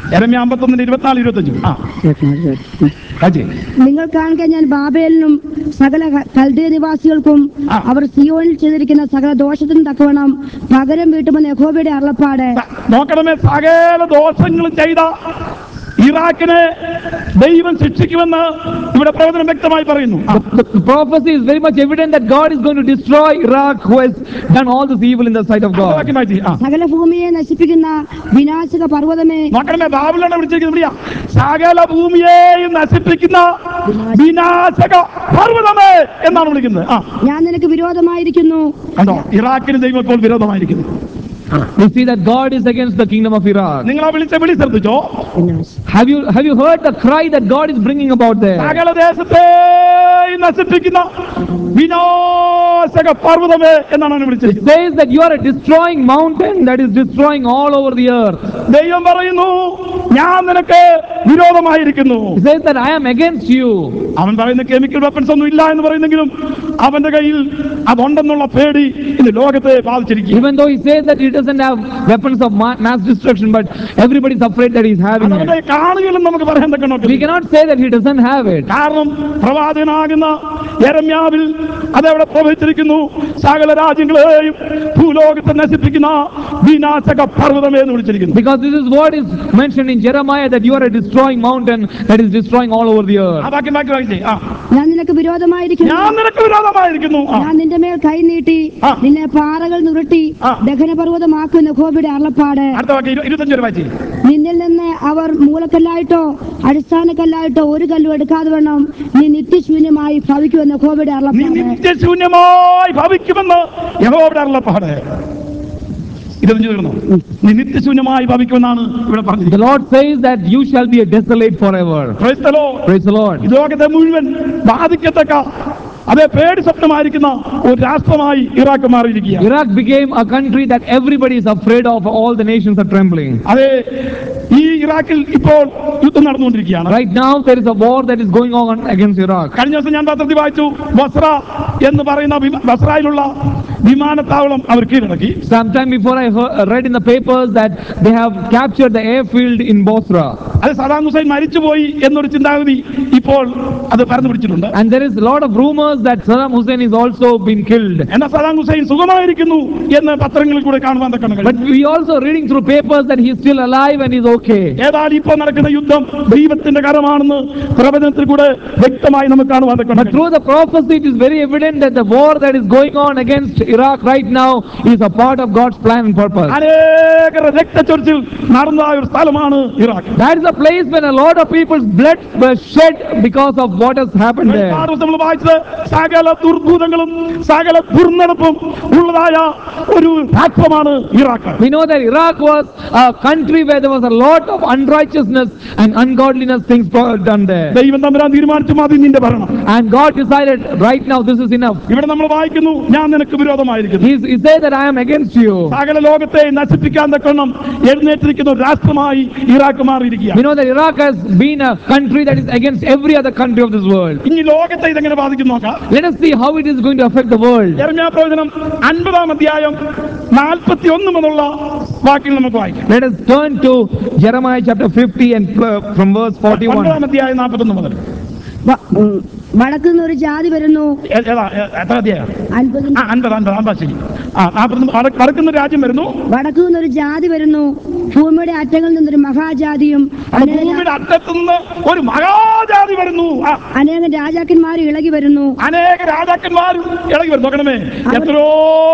എരമ്യ അമ്പത്തൊന്നിന് ഇരുപത്തിനാല് ഇരുപത്തഞ്ചും ആ കാച്ചി നിങ്ങൾ കാണുക ഞാൻ ബാബേലിനും സകല ക- കൽദയ നിവാസികൾക്കും ആ. അവർ സിയോനിൽ ചെയ്തിരിക്കുന്ന സകല ദോഷത്തിനും തക്കവണ്ണം പകരം വീട്ടുമെന്ന് യഹോബയുടെ അരുളപ്പാട് ദാ, നോക്കണമേ സകല ദോഷങ്ങളും ചെയ്ത ഇറാഖിനെ ദൈവം ശിക്ഷിക്കുമെന്ന് ഇവിടെ പ്രവചനം വ്യക്തമായി പറയുന്നു ആ, The, the prophecy is very much evident that God is going to destroy Iraq, who has done all this evil in the sight of അടുത്ത God. വാക്യം വായിച്ചേ. ആ സകല ഭൂമിയെ നശിപ്പിക്കുന്ന വിനാശക പർവ്വതമേ നോക്കണമേ ബാബിലാണ് വിളിച്ചിരിക്കുന്നത് ഇവിടെയാ സകല ഭൂമിയെയും നശിപ്പിക്കുന്ന വിനാശക പർവ്വതമേ എന്നാണ് വിളിക്കുന്നത് ആ ഞാൻ നിനക്ക് വിരോധമായിരിക്കുന്നു കണ്ടോ ഇറാഖിന് ദൈവം ഇപ്പോൾ വിരോധമായിരിക്കുന്നു We see that God is against the kingdom of Iraq. നിങ്ങൾ ആ വിളിച്ച വിളി ശ്രദ്ധിച്ചോ Have you have you heard the cry that God is bringing about there? സകല ദേശത്തെയും നശിപ്പിക്കുന്ന വിനാശക പർവ്വതമേ എന്നാണ് അവനെ It വിളിച്ചത് says that you are a destroying mountain that is destroying all over the earth. ദൈവം പറയുന്നു ഞാൻ നിനക്ക് വിരോധമായിരിക്കുന്നു It says that I am against you. അവൻ പറയുന്ന കെമിക്കൽ വെപ്പൺസ് ഒന്നും ഇല്ല എന്ന് പറയുന്നെങ്കിലും അവന്റെ കയ്യിൽ അതുണ്ടെന്നുള്ള പേടി ഇന്ന് ലോകത്തെ ബാധിച്ചിരിക്കും Even though he says that he doesn't have weapons of ma- mass destruction, but everybody is afraid that he's having അവന്റെ it. കാണുകയും നമുക്ക് പറയാൻ തക്കണോ We cannot say that he doesn't have it. കാരണം പ്രവാചകനാകുന്ന യരമ്യാവിൽ അതവിടെ പ്രവചിച്ചിരിക്കുന്നു സകല രാജ്യങ്ങളെയും ഭൂലോകത്തെ നശിപ്പിക്കുന്ന വിനാശക പർവ്വതമേ എന്ന് വിളിച്ചിരിക്കുന്നു Because this is what is mentioned in Jeremiah that you are a destroying mountain that is destroying all over the ആ earth. ബാക്കി ബാക്കി വായിച്ചേ ആ ഞാൻ നിനക്ക് വിരോധമായിരിക്കുന്നു ഞാൻ നിനക്ക് വിരോധമായിരിക്കുന്നു ആ ഞാൻ നിന്റെ മേൽ കൈ നീട്ടി ആ. നിന്നെ പാറകൾ നുരുട്ടി ആ. ദഹനപർവ്വതമാക്കുമെന്ന് യഹോബയുടെ അരുളപ്പാട് അടുത്ത വാക്ക് ഇരു- ഇരുപത്തഞ്ച് വരെ വായിച്ചേ നിന്നിൽ നിന്ന് അവർ മൂലക്കല്ലായിട്ടോ അടിസ്ഥാനക്കല്ലായിട്ടോ ഒരു കല്ലും എടുക്കാതെ വേണം നീ നിത്യശൂന്യമായി ഭവിക്കുമെന്ന് യഹോബയുടെ നീ അരുളപ്പാട് നിത്യശൂന്യമായി ഭവിക്കുമെന്ന് യഹോവയുടെ അരുളപ്പാട് ഇരുപത്തഞ്ച് തീർന്നു നീ നിത്യശൂന്യമായി ഭവിക്കുമെന്നാണ് ഇവിടെ The പറഞ്ഞിരിക്കുന്നത് Lord says that you shall be a desolate forever. Praise the Lord. Praise the Lord. ഈ ലോകത്തെ മുഴുവൻ ബാധിക്കത്തക്ക അതേ പേടി സ്വപ്നമായിരിക്കുന്ന ഒരു രാഷ്ട്രമായി ഇറാഖ് മാറിയിരിക്കുക Iraq became a country that everybody is afraid of, all the nations are trembling. അതെ ഈ ഇറാഖിൽ ഇപ്പോൾ യുദ്ധം നടന്നുകൊണ്ടിരിക്കുകയാണ് Right now, there is a war that is going on against Iraq. കഴിഞ്ഞ ദിവസം ഞാൻ പത്രത്തിൽ വായിച്ചു ബസ്ര എന്ന് പറയുന്ന വിമ- ബസ്രയിലുള്ള വിമാനത്താവളം അവർ കീഴടക്കി Sometime before I heard, read in the papers that they have captured the airfield in Bosra. അത് സദാം ഹുസൈൻ മരിച്ചുപോയി എന്നൊരു ചിന്താഗതി ഇപ്പോൾ അത് പരന്നു പിടിച്ചിട്ടുണ്ട് And there is a lot of rumors that Saddam Hussein is also been killed. എന്നാൽ സദാം ഹുസൈൻ സുഖമായിരിക്കുന്നു എന്ന് പത്രങ്ങളിൽ കൂടെ കാണുവാൻ തക്കണം But we also reading through papers that he is still alive and is okay. ഏതായാലും ഇപ്പോൾ നടക്കുന്ന യുദ്ധം ദൈവത്തിന്റെ കരമാണെന്ന് പ്രവചനത്തിൽ കൂടെ വ്യക്തമായി നമുക്ക് കാണുവാൻ But തക്കണം through the prophecy, it is very evident that the war that is going on against Iraq right now is a part of God's plan and purpose. അനേക രക്തച്ചൊരിച്ചിൽ നടന്ന ഒരു സ്ഥലമാണ് Iraq That is a place when a lot of people's blood was shed because of what has happened there. ഒരുപാട് ദിവസം നമ്മൾ വായിച്ചത് സകല ദുർഭൂതങ്ങളും സകല ദുർനടപ്പും ഉള്ളതായ ഒരു രാഷ്ട്രമാണ് Iraq We know that Iraq was a country where there was a lot of unrighteousness and ungodliness things pro- done there. ദൈവം തമ്പുരാൻ തീരുമാനിച്ചു മതി നിന്റെ ഭരണം And God decided right now this is enough. ഇവിടെ നമ്മൾ വായിക്കുന്നു ഞാൻ നിനക്ക് വിരോധമായിരിക്കുന്നു He, he said that I am against you. സകല ലോകത്തെ നശിപ്പിക്കാൻ തക്കണം എഴുന്നേറ്റിരിക്കുന്ന ഒരു രാഷ്ട്രമായി ഇറാഖ് മാറിയിരിക്കുക We know that Iraq has been a country that is against every other country of this world. ഇനി ലോകത്തെ ഇതെങ്ങനെ ബാധിക്കും നോക്കാം Let us see how it is going to affect the world. യർമ്യാ പ്രവചനം അൻപതാം അധ്യായം നാൽപ്പത്തി ഒന്ന് മുതലുള്ള വാക്കിൽ നമുക്ക് വായിക്കാം Let us turn to Jeremiah chapter 50 and uh, from verse 41. ഒൻപതാം അധ്യായം നാൽപ്പത്തി ഒന്ന് മുതൽ വ- ഉം. വടക്കു നിന്ന് ഒരു ജാതി വരുന്നു ഏ- ഏതാ ഏ- എത്ര അധ്യായം അൻപത് ആ അൻപത് അൻപത് അൻപത് ശരി ആ നാൽപ്പത്തി വടക്കുന്ന രാജ്യം വരുന്നു വടക്കു നിന്നൊരു ജാതി വരുന്നു ഭൂമിയുടെ അറ്റങ്ങളിൽ നിന്നൊരു മഹാജാതിയും അത് അനേക ഭൂമിയുടെ അറ്റത്തുനിന്ന് ഒരു മഹാജാതി വരുന്നു ആ അനേകം രാജാക്കന്മാർ ഇളകി വരുന്നു അനേക രാജാക്കന്മാരും ഇളകി വരും നോക്കണമേ എത്രയോ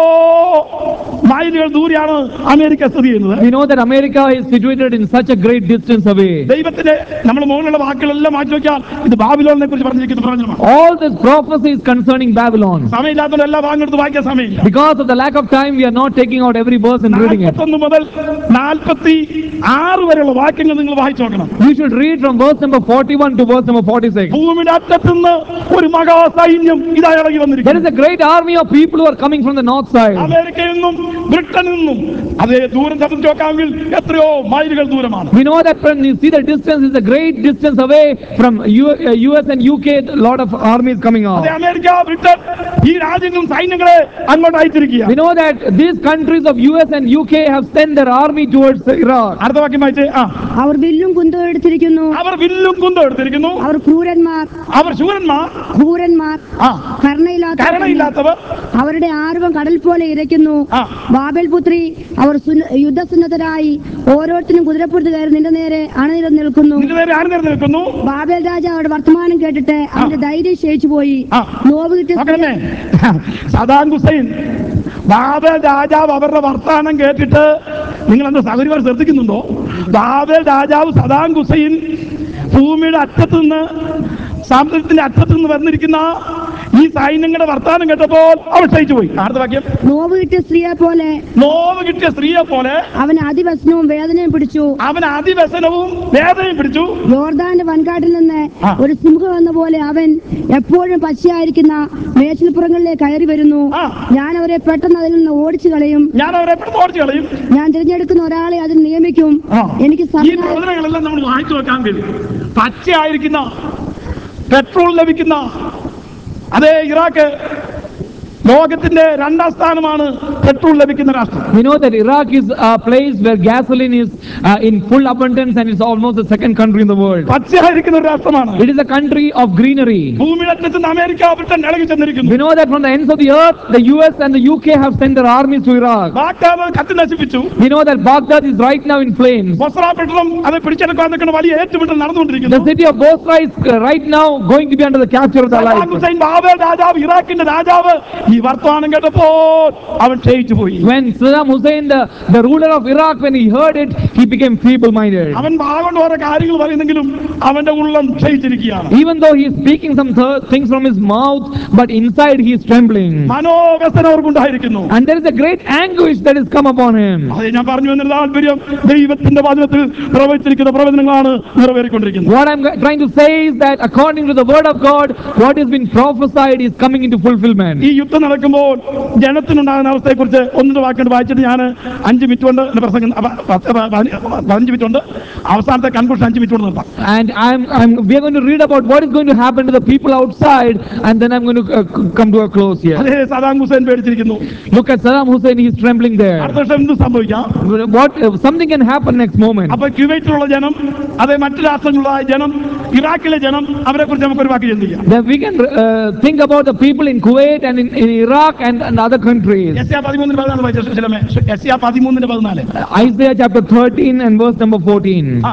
മൈലുകൾ ദൂരെയാണ് അമേരിക്ക സ്ഥിതി ചെയ്യുന്നത് We know that America is situated in such a great distance away. ദൈവത്തിന്റെ നമ്മൾ മുകളിലുള്ള വാക്കുകളെല്ലാം മാറ്റി വെച്ചാൽ ഇത് ബാബിലോണിനെ കുറിച്ച് പറഞ്ഞിരിക്കുന്ന പ്രവചനമാണ് All this prophecy is concerning Babylon. സമയമില്ലാത്തതുകൊണ്ട് എല്ലാ ഭാഗം എടുത്ത് വായിക്കാൻ സമയമില്ല Because of the lack of time, we are not taking out every verse and reading it. നാൽപ്പത്തൊന്ന് മുതൽ നാൽപ്പത്തി ആറ് വരെയുള്ള വാക്യങ്ങൾ നിങ്ങൾ വായിച്ചു നോക്കണം You should read from verse number 41 to verse number 46. ഭൂമിയുടെ അറ്റത്തുനിന്ന് ഒരു മഹാസൈന്യം ഇതാ ഇളകി There വന്നിരിക്കുന്നു is a great army of people who are coming from the north side. അമേരിക്കയിൽ നിന്നും ബ്രിട്ടനിൽ നിന്നും അതേ ദൂരം സംബന്ധിച്ച് നോക്കാമെങ്കിൽ എത്രയോ മൈലുകൾ ദൂരമാണ് We know that when you see the distance, is a great distance away from U- uh, US and UK. A lot of armies coming out. അതെ അമേരിക്ക ബ്രിട്ടൻ ഈ രാജ്യങ്ങളും സൈന്യങ്ങളെ അങ്ങോട്ട് അയച്ചിരിക്കുക We know that these countries of US and UK have sent their army towards Iraq. അടുത്ത വാക്യം വായിച്ചേ ആ അവർ വില്ലും കുന്തവും എടുത്തിരിക്കുന്നു അവർ വില്ലും കുന്തം എടുത്തിരിക്കുന്നു അവർ ക്രൂരന്മാർ അവർ ശൂരന്മാർ ക്രൂരന്മാർ ആ കരുണയില്ലാത്ത കരുണയില്ലാത്തവർ അവരുടെ ആർവം കടൽ പോലെ ഇരയ്ക്കുന്നു ആ. ബാബേൽ പുത്രി അവർ സുന്ന- യുദ്ധസന്നദ്ധരായി ഓരോരുത്തരും കുതിരപ്പുറത്ത് കയറി നിന്റെ നേരെ അണനിരന്ന് നിൽക്കുന്നു നിന്റെ നേരെ ആര് നേരെ നിൽക്കുന്നു ബാബേൽ രാജാവ് അവരുടെ വർത്തമാനം കേട്ടിട്ട് അവന്റെ ധൈര്യം ക്ഷയിച്ചു പോയി ആ. നോവ് കിട്ടിയ നോക്കണമേ സദാം ഹുസൈൻ ബാബേൽ രാജാവ് അവരുടെ വർത്താനം കേട്ടിട്ട് നിങ്ങൾ എന്താ സൗകര്യമായി ശ്രദ്ധിക്കുന്നുണ്ടോ ബാബേൽ രാജാവ് സദാം ഹുസൈൻ ഭൂമിയുടെ അറ്റത്ത് നിന്ന് സാമ്പത്തികത്തിന്റെ അറ്റത്ത് നിന്ന് വന്നിരിക്കുന്ന ഈ സൈന്യങ്ങളുടെ വർത്താനം കേട്ടപ്പോൾ അവൾ ക്ഷയിച്ചു പോയി അടുത്ത വാക്യം നോവ് കിട്ടിയ സ്ത്രീയെ പോലെ നോവ് കിട്ടിയ സ്ത്രീയെ പോലെ അവൻ അതിവസനവും വേദനയും പിടിച്ചു അവൻ അതിവസനവും വേദനയും പിടിച്ചു യോർദാന്റെ വൻകാട്ടിൽ നിന്ന് ആ. ഒരു സിംഹം എന്ന പോലെ അവൻ എപ്പോഴും പച്ചയായിരിക്കുന്ന മേച്ചിൽപ്പുറങ്ങളിലേക്ക് കയറി വരുന്നു ആ. ഞാൻ അവരെ പെട്ടെന്ന് അതിൽ നിന്ന് ഓടിച്ചു കളയും ഞാൻ അവരെ പെട്ടെന്ന് ഓടിച്ചു കളയും ഞാൻ തിരഞ്ഞെടുക്കുന്ന ഒരാളെ അതിൽ നിയമിക്കും ആ. എനിക്ക് ഈ സമയം പ്രവചനങ്ങളെല്ലാം നമ്മൾ വായിച്ചു വെക്കാൻ കഴിയും പച്ചയായിരിക്കുന്ന പെട്രോൾ ലഭിക്കുന്ന അതേ ഇറാഖ് ലോകത്തിന്റെ രണ്ടാം സ്ഥാനമാണ് പെട്രോൾ ലഭിക്കുന്ന രാഷ്ട്രം We know that Iraq is a place where gasoline is uh, in full abundance and it's almost the second country in the world. പച്ചയായിരിക്കുന്ന ഒരു രാഷ്ട്രമാണ് It is a country of greenery. ഭൂമിയുടെ അറ്റത്ത് നിന്ന് അമേരിക്ക ബ്രിട്ടൻ ഇളകി ചെന്നിരിക്കുന്നു We know that from the ends of the earth, the US and the UK have sent their armies to Iraq. Baghdad കത്തി നശിപ്പിച്ചു We know that Baghdad is right now in flames. ബൊസ്ര പെട്രോളും അത് പിടിച്ചെടുക്കാൻ നിൽക്കുന്ന വലിയ ഏറ്റുമുട്ടൽ The നടന്നുകൊണ്ടിരിക്കുന്നു city of Bosra is uh, right now going to be under the capture of the Saddam Allies. Hussein Babel രാജാവ് ഇറാഖിന്റെ രാജാവ് ഈ വർത്തമാനം കേട്ടപ്പോൾ അവൻ ക്ഷയിച്ചു പോയി When Saddam Hussein, the, the ruler of Iraq, when he heard it, he became feeble-minded. അവൻ ഭാഗം ഓരോ കാര്യങ്ങൾ പറയുന്നെങ്കിലും അവന്റെ ഉള്ളം ക്ഷയിച്ചിരിക്കുകയാണ് Even though he is speaking some th- things from his mouth, but inside he is trembling. മനോവ്യസനം അവർക്കുണ്ടായിരിക്കുന്നു And there is a great anguish that has come upon him. അതെ ഞാൻ പറഞ്ഞു വന്നൊരു താല്പര്യം ദൈവത്തിന്റെ വചനത്തിൽ പ്രവചിച്ചിരിക്കുന്ന പ്രവചനങ്ങളാണ് നിറവേറിക്കൊണ്ടിരിക്കുന്നത് What I'm g- trying to say is that according to the word of God, what has been prophesied is coming into fulfillment. ഈ യുദ്ധം നടക്കുമ്പോൾ ജനത്തിനുണ്ടാകുന്ന അവസ്ഥയെ കുറിച്ച് ഒന്നിന്റെ വാക്കുകൊണ്ട് വായിച്ചിട്ട് ഞാൻ അഞ്ച് മിനിറ്റ് കൊണ്ട് എന്റെ പ്രസംഗം അപ്പ- പത്ത് പ- പതിന- പതിനഞ്ച് മിനിറ്റ് കൊണ്ട് അവസാനത്തെ കൺക്ലൂഷൻ അഞ്ച് മിനിറ്റ് കൊണ്ട് നിർത്താം And I'm, I'm, we are going to read about what is going to happen to the people outside, and then I'm going to uh, c- come to a close here. അതേ സദാം Hussain പേടിച്ചിരിക്കുന്നു Look at Saddam Hussein, he's trembling there. അടുത്ത വർഷം എന്ത് സംഭവിക്കാം What, uh, something can happen next moment. അപ്പൊ ക്യുവൈറ്റിലുള്ള ജനം അതേ മറ്റു രാഷ്ട്രങ്ങളിലുള്ള ജനം ഇറാഖിലെ ജനം അവരെ കുറിച്ച് നമുക്ക് ഒരു വാക്ക് ചിന്തിക്കാം Then we can uh, think about the people in Kuwait and in, in Iraq and, and other countries. എസ് ആ പതിമൂന്നിന് പതിനാല് വായിച്ച ചിലമേ എസ് ആ പതിമൂന്നിന് പതിനാല് Isaiah chapter 13 and verse number 14. ആ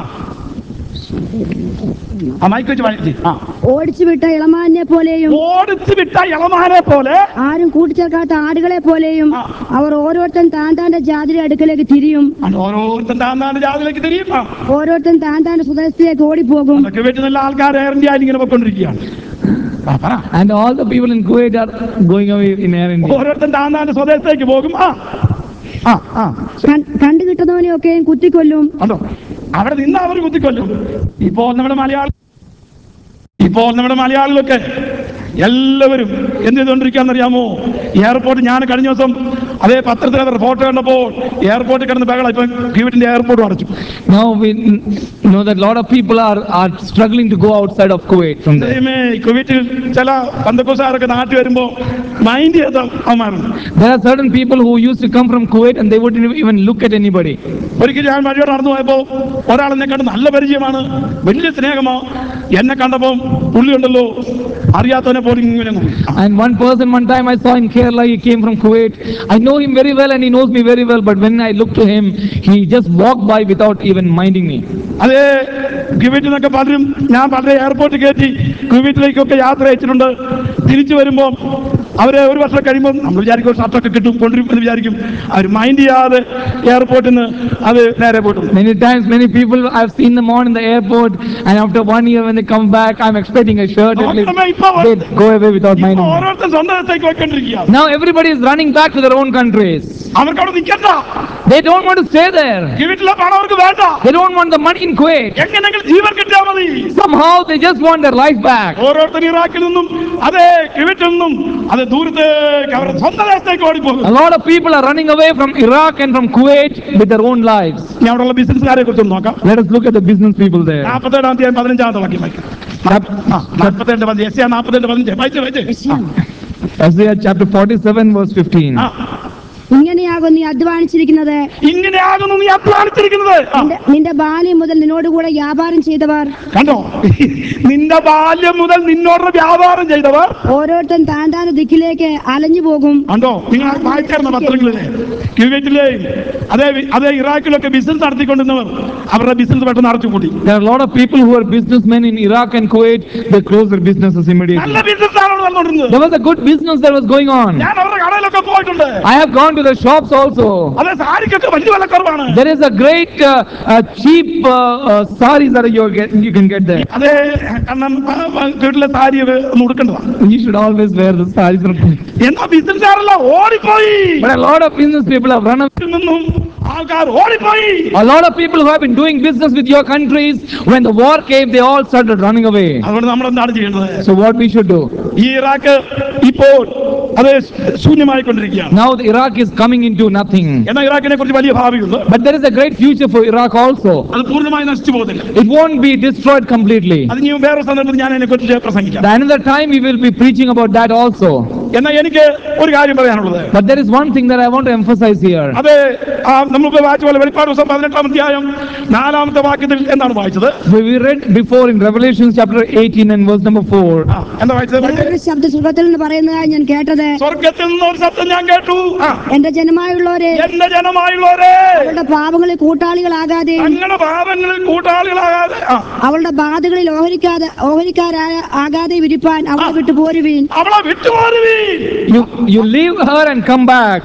ആ മൈക്ക് വെച്ച് വായിച്ച് ആ ഓടിച്ചു വിട്ട ഇളമാനെ പോലെയും ഓടിച്ചു വിട്ട ഇളമാനെ പോലെ ആരും കൂട്ടിച്ചേർക്കാത്ത ആടുകളെ പോലെയും ആ. അവർ ഓരോരുത്തൻ താൻ താന്റെ ജാതിയുടെ അടുക്കലേക്ക് തിരിയും ആണ് ഓരോരുത്തൻ താന്താണ്ട് ജാതിലേക്ക് തിരിയും ആ ഓരോരുത്തൻ താൻ താന്റെ സ്വദേശത്തേക്ക് ഓടിപ്പോകും അതൊക്കെ വെച്ച് നല്ല ആൾക്കാർ എയർ ഇന്ത്യ ഇങ്ങനെ പൊയ്ക്കൊണ്ടിരിക്കുകയാണ് ആ, പറ And all the people in Kuwait are going away in Air India. ഓരോരുത്തൻ താന്താണ്ട് സ്വദേശത്തേക്ക് പോകും ആ ആ ആ കൺ- കണ്ടു കിട്ടുന്നവനെയൊക്കെയും കുത്തിക്കൊല്ലും കണ്ടോ അവിടെ നിന്ന് അവർ കുത്തിക്കൊല്ലും ഇപ്പോൾ നമ്മുടെ മലയാള ഇപ്പോൾ നമ്മുടെ മലയാളികളൊക്കെ എല്ലാവരും എന്ത് ചെയ്തുകൊണ്ടിരിക്കാന്നറിയാമോ എയർപോർട്ട് ഞാൻ കഴിഞ്ഞ ദിവസം അതേ പത്രത്തിൽ അവരുടെ ഫോട്ടോ കണ്ടപ്പോൾ എയർപോർട്ടിൽ കിടന്ന് ബഹളം ഇപ്പം കീവിറ്റിന്റെ എയർപോർട്ട് അടച്ചു Now we n- know that a lot of people are, are struggling to go outside of Kuwait from there. ദൈവമേ കുവൈറ്റിൽ ചില പന്തക്കോസാരൊക്കെ നാട്ടിൽ വരുമ്പോൾ മൈൻഡ് ചെയ്ത അവന്മാരുണ്ട് There are certain people who used to come from Kuwait and they wouldn't even look at anybody. ഒരിക്കൽ ഞാൻ വഴിയോട് നടന്നു പോയപ്പോൾ ഒരാൾ എന്നെ കണ്ട് നല്ല പരിചയമാണ് വലിയ സ്നേഹമോ എന്നെ കണ്ടപ്പോൾ പുള്ളിയുണ്ടല്ലോ അറിയാത്തവനെ പോലും ഇങ്ങനെ അങ്ങ് പോയി. And one person, one time I saw in Kerala, he came from Kuwait. I know him very well and he knows me very well, but when I looked to him, he just walked by without even minding me. അതേ കുവൈറ്റിൽ നിന്നൊക്കെ പലരും ഞാൻ പലരെ എയർപോർട്ടിൽ കയറ്റി കുവൈറ്റിലേക്കൊക്കെ യാത്ര അയച്ചിട്ടുണ്ട് തിരിച്ചു വരുമ്പോൾ അവരെ ഒരു വർഷം കഴിയുമ്പോൾ നമ്മൾ വിചാരിക്കും ഒരു ഷർട്ടൊക്കെ കിട്ടും കൊണ്ടുവരും എന്ന് വിചാരിക്കും അവർ മൈൻഡ് ചെയ്യാതെ എയർപോർട്ടിൽ നിന്ന് അത് നേരെ പോയിട്ടു Many times, many people, I've seen them on in the airport, and after one year when they come back, I'm expecting a shirt. At least. They go away without minding me. ഓരോരുത്തർ സ്വന്തം സ്ഥലത്തേക്ക് പോയിക്കൊണ്ടിരിക്കുകയാണ് Now everybody is running back to their own countries. അവർക്ക് അവിടെ നിൽക്കണ്ട They don't want to stay there. കുവൈറ്റിലെ പണം അവർക്ക് വേണ്ട They don't want the money in Kuwait. എങ്ങനെയെങ്കിലും ജീവൻ കിട്ടിയാൽ മതി So somehow they just want their life back. ഓരോരുത്തർ ഇറാഖിൽ നിന്നും അതേ കിഴറ്റിൽ നിന്നും അത് ദൂരത്തേക്ക് അവരുടെ സ്വന്തം ദേശത്തേക്ക് ഓടിപ്പോകും A lot of people are running away from Iraq and from Kuwait with their own lives. ഇനി അവിടെയുള്ള ബിസിനസ്സുകാരെ കുറിച്ച് നോക്കാം Let us look at the business people there. നാൽപ്പത്തേഴാം തീയതി പതിനഞ്ചാമത്തെ വാക്യം വായിക്കാം നാൽപ്പത്തേഴ് പതിനഞ്ച് എസ് നാൽപ്പത്തേഴ് പതിനഞ്ച് വായിച്ച് വായിച്ച് Isaiah chapter 47, verse 15. ആ ഇങ്ങനെയാകും നീ അധ്വാനിച്ചിരിക്കുന്നത് ഇങ്ങനെയാകുന്നു നീ അധ്വാനിച്ചിരിക്കുന്നത് ആ, നിന്റെ- നിന്റെ ബാല്യം മുതൽ നിന്നോടുകൂടെ വ്യാപാരം ചെയ്തവർ കണ്ടോ നിന്റെ ബാല്യം മുതൽ നിന്നോട് വ്യാപാരം ചെയ്തവർ ഓരോരുത്തൻ താൻ താൻ ദിക്കിലേക്ക് അലഞ്ഞു പോകും കണ്ടോ നിങ്ങൾ വായിക്കാറുന്ന പത്രങ്ങളിലെ ക്യൂവേറ്റിലെയും അതേ വി- അതേ ഇറാഖിലൊക്കെ ബിസിനസ് നടത്തിക്കൊണ്ടിരുന്നവർ അവരുടെ ബിസിനസ് പെട്ടെന്ന് അടച്ചു കൂട്ടി There are a lot of people who are businessmen in Iraq and Kuwait. They close their businesses immediately. നല്ല ബിസിനസ് ആണ് നടന്നുകൊണ്ടിരുന്നത് There was a good business that was going on. ഞാൻ അവരുടെ കടയിലൊക്കെ പോയിട്ടുണ്ട് I have gone to the shops also. അതെ സാരിക്കൊക്കെ വലിയ വിലക്കുറവാണ് There is a great uh, uh, cheap uh, uh, saris that you get, you can get there. അതേ കാരണം ആ, ആ, വീട്ടിലെ സാരി ഒക്കെ ഒന്ന് ഉടുക്കേണ്ടതാണ് You should always wear the saris. എന്നാ ബിസിനസ്സുകാരെല്ലാം ഓടിപ്പോയി But a lot of business people have run away. ഇതിൽ നിന്നും ആൾക്കാർ ഓടിപ്പോയി A lot of people who have been doing business with your countries, when the war came, they all started running away. അതുകൊണ്ട് നമ്മൾ എന്താണ് ചെയ്യേണ്ടത് So what we should do? ഈ Iraq ഇപ്പോൾ അത് ശൂന്യമായിക്കൊണ്ടിരിക്കുകയാണ് Now the Iraq is coming into nothing. എന്നാൽ ഇറാഖിനെ കുറിച്ച് വലിയ ഭാവിയുണ്ട് But there is a great future for Iraq also. അത് പൂർണ്ണമായി നശിച്ചു പോകുന്നില്ല It won't be destroyed completely. അത് ഇനി വേറെ സന്ദർഭത്തിൽ ഞാൻ അതിനെ കുറിച്ച് പ്രസംഗിക്കാം Another time we will be preaching about that also. എന്നാൽ എനിക്ക് ഒരു കാര്യം പറയാനുള്ളത് But there is one thing that I want to emphasize here. അത് ആ, നമ്മളിപ്പോ വായിച്ച പോലെ വെളിപ്പാട് ദിവസം പതിനെട്ടാം അധ്യായം നാലാമത്തെ വാക്യത്തിൽ എന്താണ് വായിച്ചത് We we read before in Revelation chapter 18 and verse number 4. ആ, എന്താ വായിച്ചത് വേറൊരു ശബ്ദ സുഖത്തിൽ നിന്ന് പറയുന്നതായി ഞാൻ കേട്ടത് സ്വർഗത്തിൽ നിന്ന് ഒരു ശബ്ദം ഞാൻ കേട്ടു ആ, എന്റെ ജനമായുള്ളവരെ എന്റെ ജനമായുള്ളവരെ അവളുടെ പാപങ്ങളിൽ കൂട്ടാളികളാകാതെ തങ്ങളുടെ പാപങ്ങളിൽ കൂട്ടാളികളാകാതെ ആ, അവളുടെ ബാധകളിൽ ഓഹരിക്കാതെ ഓഹരിക്കാരായ ആകാതെ വിരിപ്പാൻ അവളെ വിട്ടു പോരുവീൻ അവളെ വിട്ടുപോരുവീ You, you leave her and come back.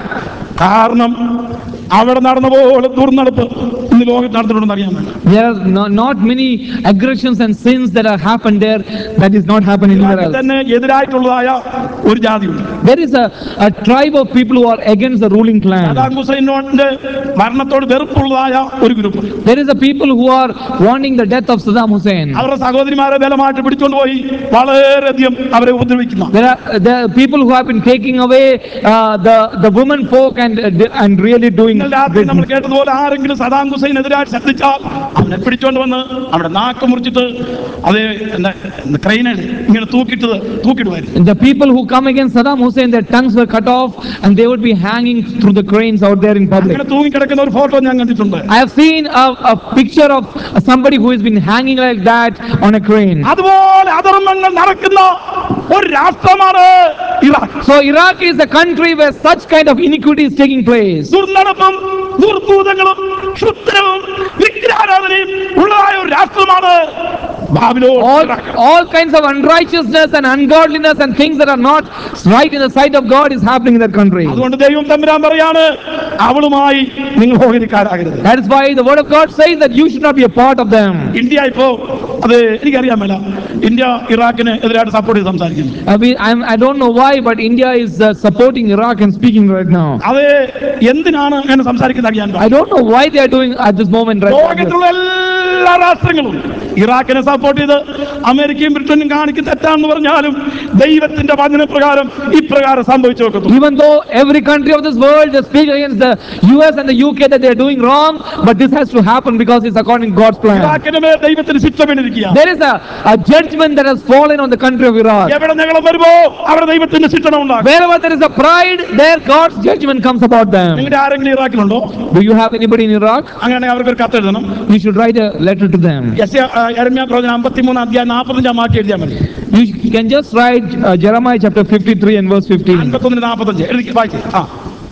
കാരണം അവിടെ നടന്ന പോലെ ദുർനടപ്പ് ഇന്ന് ലോകത്ത് നടന്നിട്ടുണ്ടെന്ന് അറിയാൻ വേണ്ട There are no, not many aggressions and sins that have happened there that is not happening anywhere ഇറാഖിൽ else. തന്നെ എതിരായിട്ടുള്ളതായ ഒരു ജാതിയുണ്ട് There is a, a tribe of people who are against the ruling clan. സദാം ഹുസൈനോന്റെ മരണത്തോട് വെറുപ്പുള്ളതായ ഒരു group There is a people who are wanting the death of Saddam Hussein. അവരുടെ സഹോദരിമാരെ ബലമായിട്ട് പിടിച്ചുകൊണ്ട് പോയി വളരെയധികം അവരെ ഉപദ്രവിക്കുന്ന There are there are people who have been taking away uh, the the women folk and uh, di- and really doing. ഇന്നലെ രാത്രി നമ്മൾ കേട്ടതുപോലെ ആരെങ്കിലും സദാം ഹുസൈനെതിരായിട്ട് ശബ്ദിച്ചാൽ അവനെ പിടിച്ചോണ്ട് വന്ന് അവിടെ നാക്ക് മുറിച്ചിട്ട് അത് എന്താ ക്രെയിനിൽ ഇങ്ങനെ തൂക്കിട്ട് തൂക്കിടുമായിരുന്നു The people who come against Saddam Hussein, their tongues were cut off and they would be hanging through the cranes out there in public. അങ്ങനെ തൂങ്ങിക്കിടക്കുന്ന ഒരു ഫോട്ടോ ഞാൻ കണ്ടിട്ടുണ്ട് I have seen a, a picture of somebody who has been hanging like that on a crane. അതുപോലെ അധർമ്മങ്ങൾ നടക്കുന്ന ഒരു രാഷ്ട്രമാണ് Iraq So Iraq is a country where such kind of iniquity is taking place. ദുർനടപ്പും ദുർഭൂതങ്ങളും ക്ഷുദ്രവും വിഗ്രഹാരാധനയും ഉള്ളതായ ഒരു രാഷ്ട്രമാണ് Babylon All, Iraq. all kinds of unrighteousness and ungodliness and things that are not right in the sight of God is happening in that country. അതുകൊണ്ട് ദൈവം തമ്പുരാൻ പറയാണ് അവളുമായി നിങ്ങൾ ഓഹരിക്കാരാകരുത് That is why the word of God says that you should not be a part of them. India ഇപ്പോ അത് എനിക്കറിയാൻ മേല ഇന്ത്യ ഇറാഖിന് എതിരായിട്ട് സപ്പോർട്ട് ചെയ്ത് സംസാരിക്കുന്നു I mean, I'm, I don't know why, but India is uh, supporting Iraq and speaking right now. അത് എന്തിനാണ് അങ്ങനെ സംസാരിക്കുന്നത് അറിയാൻ I don't know why they are doing at this moment right now. ലോകത്തിലുള്ള എല്ലാ രാഷ്ട്രങ്ങളും ഇറാഖിനെ സപ്പോർട്ട് ചെയ്ത് അമേരിക്കയും ബ്രിട്ടനും കാണിക്കുന്ന തെറ്റാണെന്ന് പറഞ്ഞാലും ദൈവത്തിന്റെ വചനപ്രകാരം ഇപ്രകാരം സംഭവിച്ചു വെക്കുന്നു Even though every country of this world they speak against the US and the UK that they are doing wrong, but this has to happen because it's according to God's plan. ഇറാഖിന് മേൽ ദൈവത്തിന് ശിക്ഷ വീണിരിക്കുക There is a, a judgment that has fallen on the country of Iraq. എവിടെ നീളം വരുമ്പോ അവിടെ ദൈവത്തിന്റെ ശിക്ഷണം ഉണ്ടാകും Wherever there is a pride, there God's judgment comes about them. നിങ്ങളുടെ ആരെങ്കിലും ഇറാഖിലുണ്ടോ Do you have anybody in Iraq? അങ്ങനെ അവർക്ക് ഒരു കത്ത് എഴുതണം You should write a letter to them. എസ് എരമ്യ പ്രവചനം അമ്പത്തിമൂന്ന് അധ്യായം നാൽപ്പത്തഞ്ചാം വാക്യം എഴുതിയാൽ മതി You can just write uh, Jeremiah chapter 53 and verse 15. അൻപത്തൊന്ന് നാൽപ്പത്തഞ്ച് എഴുതി വായിച്ചേ ആ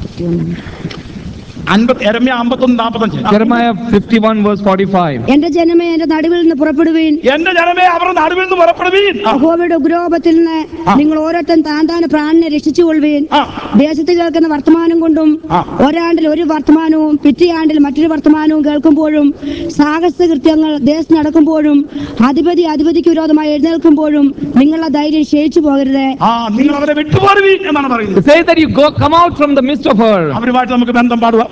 അൻപത്തി എരമ്യ അമ്പത്തൊന്ന് നാൽപ്പത്തഞ്ച് ആ. Jeremiah 51 verse 45. എന്റെ ജനമേ എന്റെ നടുവിൽ നിന്ന് പുറപ്പെടുവീൻ എന്റെ ജനമേ അവരുടെ നടുവിൽ നിന്ന് പുറപ്പെടുവീൻ ആ, യഹോവയുടെ ഉഗ്രോപത്തിൽ നിന്ന് ആ. നിങ്ങൾ ഓരോരുത്തൻ താൻ താൻ പ്രാണനെ രക്ഷിച്ചുകൊള്ളുവീൻ ആ. ദേശത്ത് കേൾക്കുന്ന വർത്തമാനം കൊണ്ടും ആ. ഒരാണ്ടിൽ ഒരു വർത്തമാനവും പിറ്റേയാണ്ടിൽ മറ്റൊരു വർത്തമാനവും കേൾക്കുമ്പോഴും സാഹസ കൃത്യങ്ങൾ ദേശത്ത് നടക്കുമ്പോഴും അധിപതി അധിപതിക്ക് വിരോധമായി എഴുന്നേൽക്കുമ്പോഴും നിങ്ങളുടെ ധൈര്യം ക്ഷയിച്ചു പോകരുത് ആ നിങ്ങൾ അവരെ വിട്ടുപോരുവീൻ എന്നാണ് പറയുന്നത് It says that you go come out from the midst of her. അവരുമായിട്ട് നമുക്ക് ബന്ധം പാടുക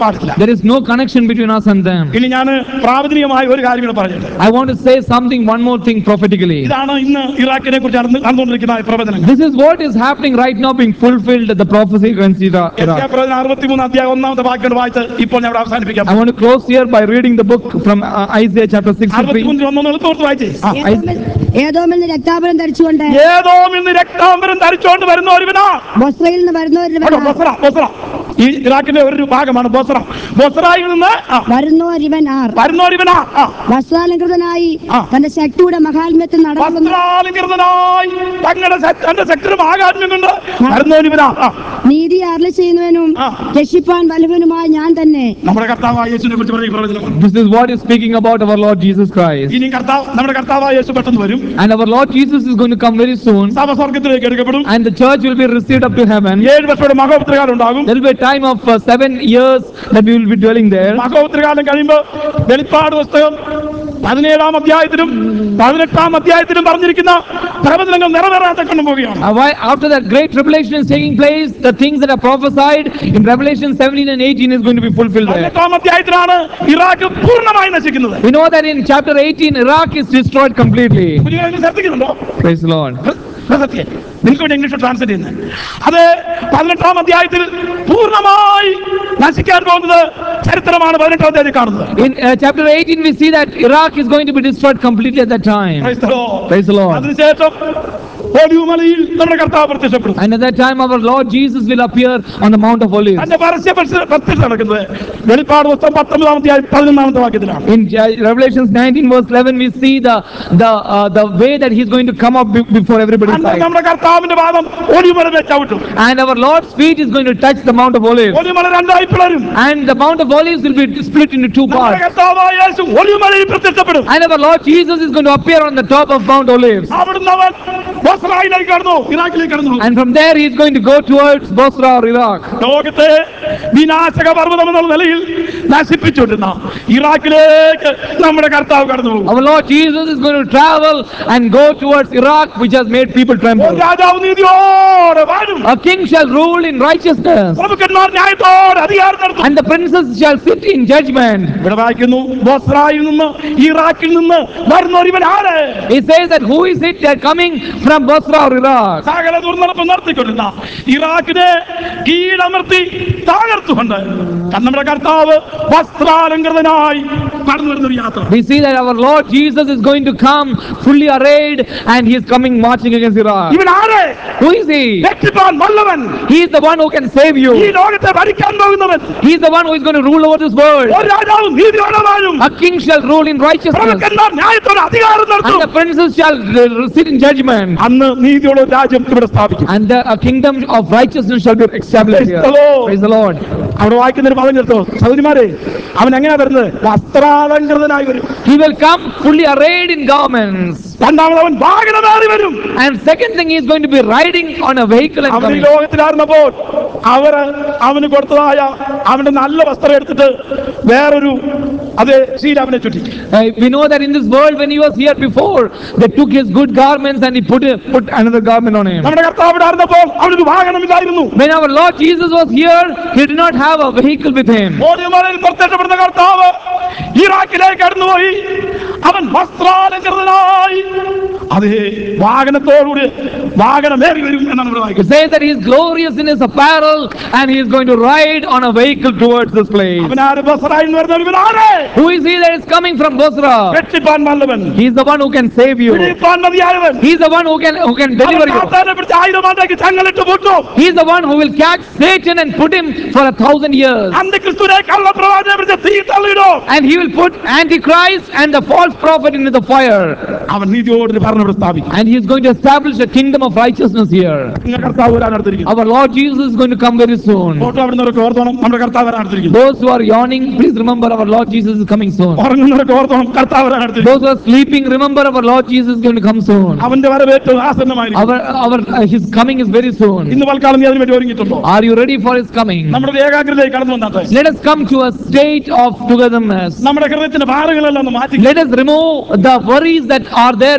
പാടില്ല There is no connection between us and them. ഇനി ഞാൻ പ്രാവചനികമായ ഒരു കാര്യം കൂടെ പറഞ്ഞിട്ട് I want to say something, one more thing prophetically. ഇതാണ് ഇന്ന് ഇറാഖിനെ കുറിച്ച് നടന്ന് നടന്നുകൊണ്ടിരിക്കുന്ന പ്രവചനങ്ങൾ This is what is happening right now, being fulfilled, the prophecy against Ira- Iraq. പ്രവചനം അറുപത്തിമൂന്ന് അധ്യായം ഒന്നാമത്തെ വാക്യം വായിച്ച് ഇപ്പോൾ ഞാൻ ഇവിടെ അവസാനിപ്പിക്കാം I want to close here by reading the book from uh, Isaiah chapter 63. അറുപത്തിമൂന്നിൽ ഒന്നൊന്ന് എളുപ്പത്ത് വായിച്ചേ ആ. ഏതോമിൽ- ഏതോമിൽ നിന്ന് രക്താപരം ധരിച്ചുകൊണ്ട് ഏതോ ഇന്ന് രക്താംബരം ധരിച്ചുകൊണ്ട് വരുന്ന ഒരുവനാ ബൊസ്രയിൽ നിന്ന് കേട്ടോ, വരുന്നവരിവനാർ ബൊസ്ര ബൊസ്ര ഈ ഇറാഖിന്റെ ഒരു ഭാഗമാണ് ബൊസ്ര ബൊസ്രയിൽ നിന്ന് ആ, വരുന്നോരിവനാർ വരുന്നോരിവനാ ആ, വസ്ത്രാലങ്കൃതനായി ആ. തന്റെ ശക്തിയുടെ മഹാത്മ്യത്തിൽ നടക്കുന്നു വസ്ത്രാലങ്കൃതനായി തങ്ങളുടെ ശ- തന്റെ ശക്തിയും ആകാശം കൊണ്ട് വരുന്നോരിവനാ ആ, നീതി അരളി ചെയ്യുന്നവനും ആ. രക്ഷിപ്പാൻ വലുവനുമായ ഞാൻ തന്നെ നമ്മുടെ കർത്താവായ യേശുവിനെ കുറിച്ച് പറയുന്ന പ്രവചനമാണ് This is what is speaking about our Lord Jesus Christ. ഇനി കർത്താവ് നമ്മുടെ കർത്താവായ യേശു പെട്ടെന്ന് വരും And our Lord Jesus is going to come very soon. സഭ സ്വർഗത്തിലേക്ക് എടുക്കപ്പെടും And the church will be received up to heaven. ഏഴ് വർഷയുടെ മഹോപത്രകാലം ഉണ്ടാകും There will be a time of uh, seven years that we will be dwelling there. മഹോപത്രകാലം കഴിയുമ്പോൾ വെളിപ്പാട് പുസ്തകം പതിനേഴാം അധ്യായത്തിലും പതിനെട്ടാം അധ്യായത്തിലും പറഞ്ഞിരിക്കുന്ന പ്രവചനങ്ങൾ നിറവേറാതെ കൊണ്ടുപോവുകയാണ് Uh, why, after that great tribulation is taking place, the things that are prophesied in Revelation 17 and 18 is going to be fulfilled there. പതിനെട്ടാം അധ്യായത്തിലാണ് ഇറാഖ് പൂർണ്ണമായി നശിക്കുന്നത് We know that in chapter 18, Iraq is destroyed completely. കുഞ്ഞുങ്ങൾ ഇതിൽ ശ്രദ്ധിക്കുന്നുണ്ടോ Praise the Lord. സത്യം നിങ്ങൾക്ക് വേണ്ടി English translate ചെയ്യുന്നത് അത് പതിനെട്ടാം അധ്യായത്തിൽ പൂർണ്ണമായി നശിക്കാൻ പോകുന്നത് ചരിത്രമാണ് പതിനെട്ടാം അധ്യായത്തിൽ കാണുന്നത് In uh, chapter 18, we see that Iraq is going to be destroyed completely at that time. Praise the Lord. Praise the Lord. അതിനുശേഷം ഒലിവുമലയിൽ നമ്മുടെ കർത്താവ് പ്രത്യക്ഷപ്പെടും And at that time, our Lord Jesus will appear on the Mount of Olives. തന്റെ പരസ്യ പ്രത്യ- പ്രത്യക്ഷ നടക്കുന്നത് വെളിപ്പാട് പുസ്തകം പത്തൊമ്പതാം അധ്യായം പതിനൊന്നാമത്തെ വാക്യത്തിലാണ് In uh, Revelations 19, verse 11, we see the the uh, the way that He's going to come up be- before everybody's അന്ന് eyes. നമ്മുടെ കർത്താവിന്റെ പാദം ഒലിവുമല വെച്ച് ചവിട്ടും And our Lord's feet is going to touch the Mount of Olives. Olivumala രണ്ടായി പിളരും And the Mount of Olives will be split into two നമ്മുടെ parts. കർത്താവായ യേശു ഒലിവുമലയിൽ പ്രത്യക്ഷപ്പെടും And our Lord Jesus is going to appear on the top of Mount Olives. അവിടുന്ന് അവൻ ബസ്രായിലേക്ക് കടന്നു ഇറാഖിലേക്ക് കടന്നു And from there, He's going to go towards Bosra or Iraq. ലോകത്തെ വിനാശക പർവ്വതം എന്നുള്ള നിലയിൽ നശിപ്പിച്ചുകൊണ്ടിരുന്ന ഇറാഖിലേക്ക് നമ്മുടെ കർത്താവ് കടന്നു പോകും Our Lord Jesus is going to travel and go towards Iraq, which has made people ഒരു tremble. രാജാവ് നീതിയോടെ വാഴും A king shall rule in righteousness, പ്രഭുക്കന്മാർ ന്യായത്തോടെ അധികാരം നടത്തും and the princes shall sit in judgment. ഇവിടെ വായിക്കുന്നു ബോസ്രായിൽ നിന്ന് ഇറാഖിൽ നിന്ന് വരുന്ന ഒരുവൻ ആര് He says that who is it that coming from Basra or Iraq? സകല ദുർനടപ്പ് നടത്തിക്കൊണ്ടിരുന്ന ഇറാഖിനെ കീഴമർത്തി താകർത്തുകൊണ്ട് നമ്മുടെ കർത്താവ് വസ്ത്രാലങ്കൃതനായി കടന്നു വരുന്ന ഒരു യാത്ര We see that our Lord Jesus is going to come fully arrayed and he is coming marching against Iraq. ഇവൻ ആര് Who is he? രക്ഷിപ്പാൻ വല്ലവൻ He is the one who can save ഈ you. ലോകത്തെ ഭരിക്കാൻ പോകുന്നവൻ He is the one who is going to rule over this world. ഒരു രാജാവ് നീതിയോടെ വാഴും A king shall rule in righteousness, പ്രഭുക്കന്മാർ ന്യായത്തോടെ അധികാരം and നടത്തും the princes shall uh, sit in judgment. അന്ന് നീതിയുള്ള ഒരു രാജ്യം ഇവിടെ സ്ഥാപിക്കും And the a kingdom of righteousness shall be established here. Praise the Lord. Praise the Lord. അവിടെ വായിക്കുന്ന ഒരു പദം കേട്ടോ സൗദിമാരെ അവൻ എങ്ങനെയാ വരുന്നത് വസ്ത്രാലങ്കൃതനായി വരും He will come fully arrayed in garments. രണ്ടാമത് അവൻ വാഹനമേറി വരും And second thing, he is going to be riding on a vehicle and അവൻ ഈ coming. ലോകത്തിലായിരുന്നപ്പോൾ അവര് അവന് കൊടുത്തതായ അവന്റെ നല്ല വസ്ത്രം എടുത്തിട്ട് വേറൊരു അത് ശീല അവനെ ചുറ്റി Uh, we know that in this world, when he was here before, they took his good garments and he put put another garment on him. നമ്മുടെ കർത്താവിടെ ആയിരുന്നപ്പോൾ അവനൊരു വാഹനമില്ലായിരുന്നു When our Lord Jesus was here, he did not have a vehicle with him. ഓടിമലയിൽ പ്രത്യക്ഷപ്പെടുന്ന കർത്താവ് ഇറാഖിലേക്ക് കടന്നുപോയി അവൻ വസ്ത്രാലങ്കൃതനായി അതേ വാഹനത്തോടുകൂടി വാഹനമേറി വരും എന്നാണ് ഇവിടെ It വായിക്കുന്നത് says that he is glorious in his apparel and he is going to ride on a vehicle towards this place. അവൻ ആര് ബസ്രായി എന്ന് വരുന്ന ഒരുവനാണ് Who is he that is coming from Bosra? രക്ഷിപ്പാൻ നല്ലവൻ He is the one who can save you. വിടിപ്പാൻ മതിയായവൻ He is the one who can who can അവൻ deliver you. സാത്താനെ പിടിച്ച് ആയിരം ആണ്ടേക്ക് ചങ്ങലിട്ട് പൂട്ടും He is the one who will catch Satan and put him for a thousand years. അന്ത്യക്രിസ്തുവിനെ കള്ളപ്രവാചനെ പിടിച്ച് തീ തള്ളിയിടും And he will put Antichrist and the false prophet into the fire. അവൻ നീതിയോട് ഭരണം സ്ഥാപിക്കും And he is going to establish a kingdom of righteousness here. നിങ്ങൾ കർത്താവ് വരാൻ അടുത്തിരിക്കുന്നു Our Lord Jesus is going to come very soon. Photo അവിടുന്നവരൊക്കെ ഓർത്തോണം നമ്മുടെ കർത്താവ് വരാൻ അടുത്തിരിക്കുന്നു Those who are yawning, please remember our Lord Jesus is coming soon. ഉറങ്ങുന്നവരൊക്കെ ഓർത്തോണം കർത്താവ് വരാൻ അടുത്തിരിക്കുന്നു Those who are sleeping, remember our Lord Jesus is going to come soon. അവന്റെ വരവേറ്റ് ആസന്നമായിരിക്കും Our, our, uh, his coming is very soon. ഇന്ന് പൽക്കാലം നീ അതിന് വേണ്ടി ഒരുങ്ങിയിട്ടുണ്ടോ Are you ready for his coming? നമ്മുടെ ഒരു ഏകാഗ്രതയിൽ കടന്നു വന്നാട്ടെ Let us come to a state of togetherness. നമ്മുടെ ഹൃദയത്തിന്റെ ഭാരങ്ങളെല്ലാം ഒന്ന് മാറ്റി Let us remove the worries that are there in our mind.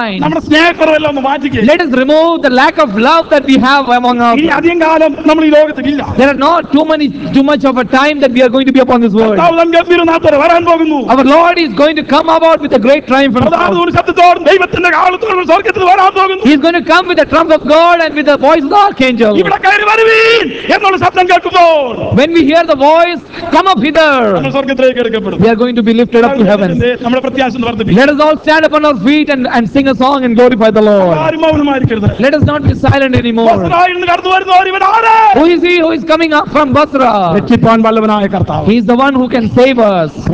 mind. നമ്മുടെ സ്നേഹക്കുറവെല്ലാം ഒന്ന് മാറ്റിക്കേ Let us remove the lack of love that we have among ഇനി us. അധികം കാലം നമ്മൾ ഈ ലോകത്തിലില്ല There are not too many, too much of a time that we are going to be upon this world. കർത്താവ് തൻ ഗംഭീരനാഥരെ വരാൻ പോകുന്നു Our Lord is going to come about with a great triumph. from God. പ്രധാന ശബ്ദത്തോടും ദൈവത്തിന്റെ കാലത്തോടും സ്വർഗത്തിൽ വരാൻ പോകുന്നു He is going to come with the trump of God and with the voice of the archangel. ഇവിടെ കയറി വരുവീൻ എന്നുള്ള ശബ്ദം കേൾക്കുമ്പോൾ When we hear the voice, come up hither. നമ്മൾ സ്വർഗത്തിലേക്ക് എടുക്കപ്പെടും We are going to be lifted up to heaven. നമ്മുടെ പ്രത്യാശ ഒന്ന് വർദ്ധിപ്പിക്കും Let us all stand upon our feet and, and sing a song and glorify the Lord. ആരും മൗനമായിരിക്കരുത് Let us not be silent anymore. വസ്ത്രായിരുന്നു കടന്നു വരുന്നവർ ഇവൻ ആര് Who is he who is coming up from Basra? രക്ഷിപ്പാൻ വല്ലവനായ കർത്താവ് He is the one who can save us.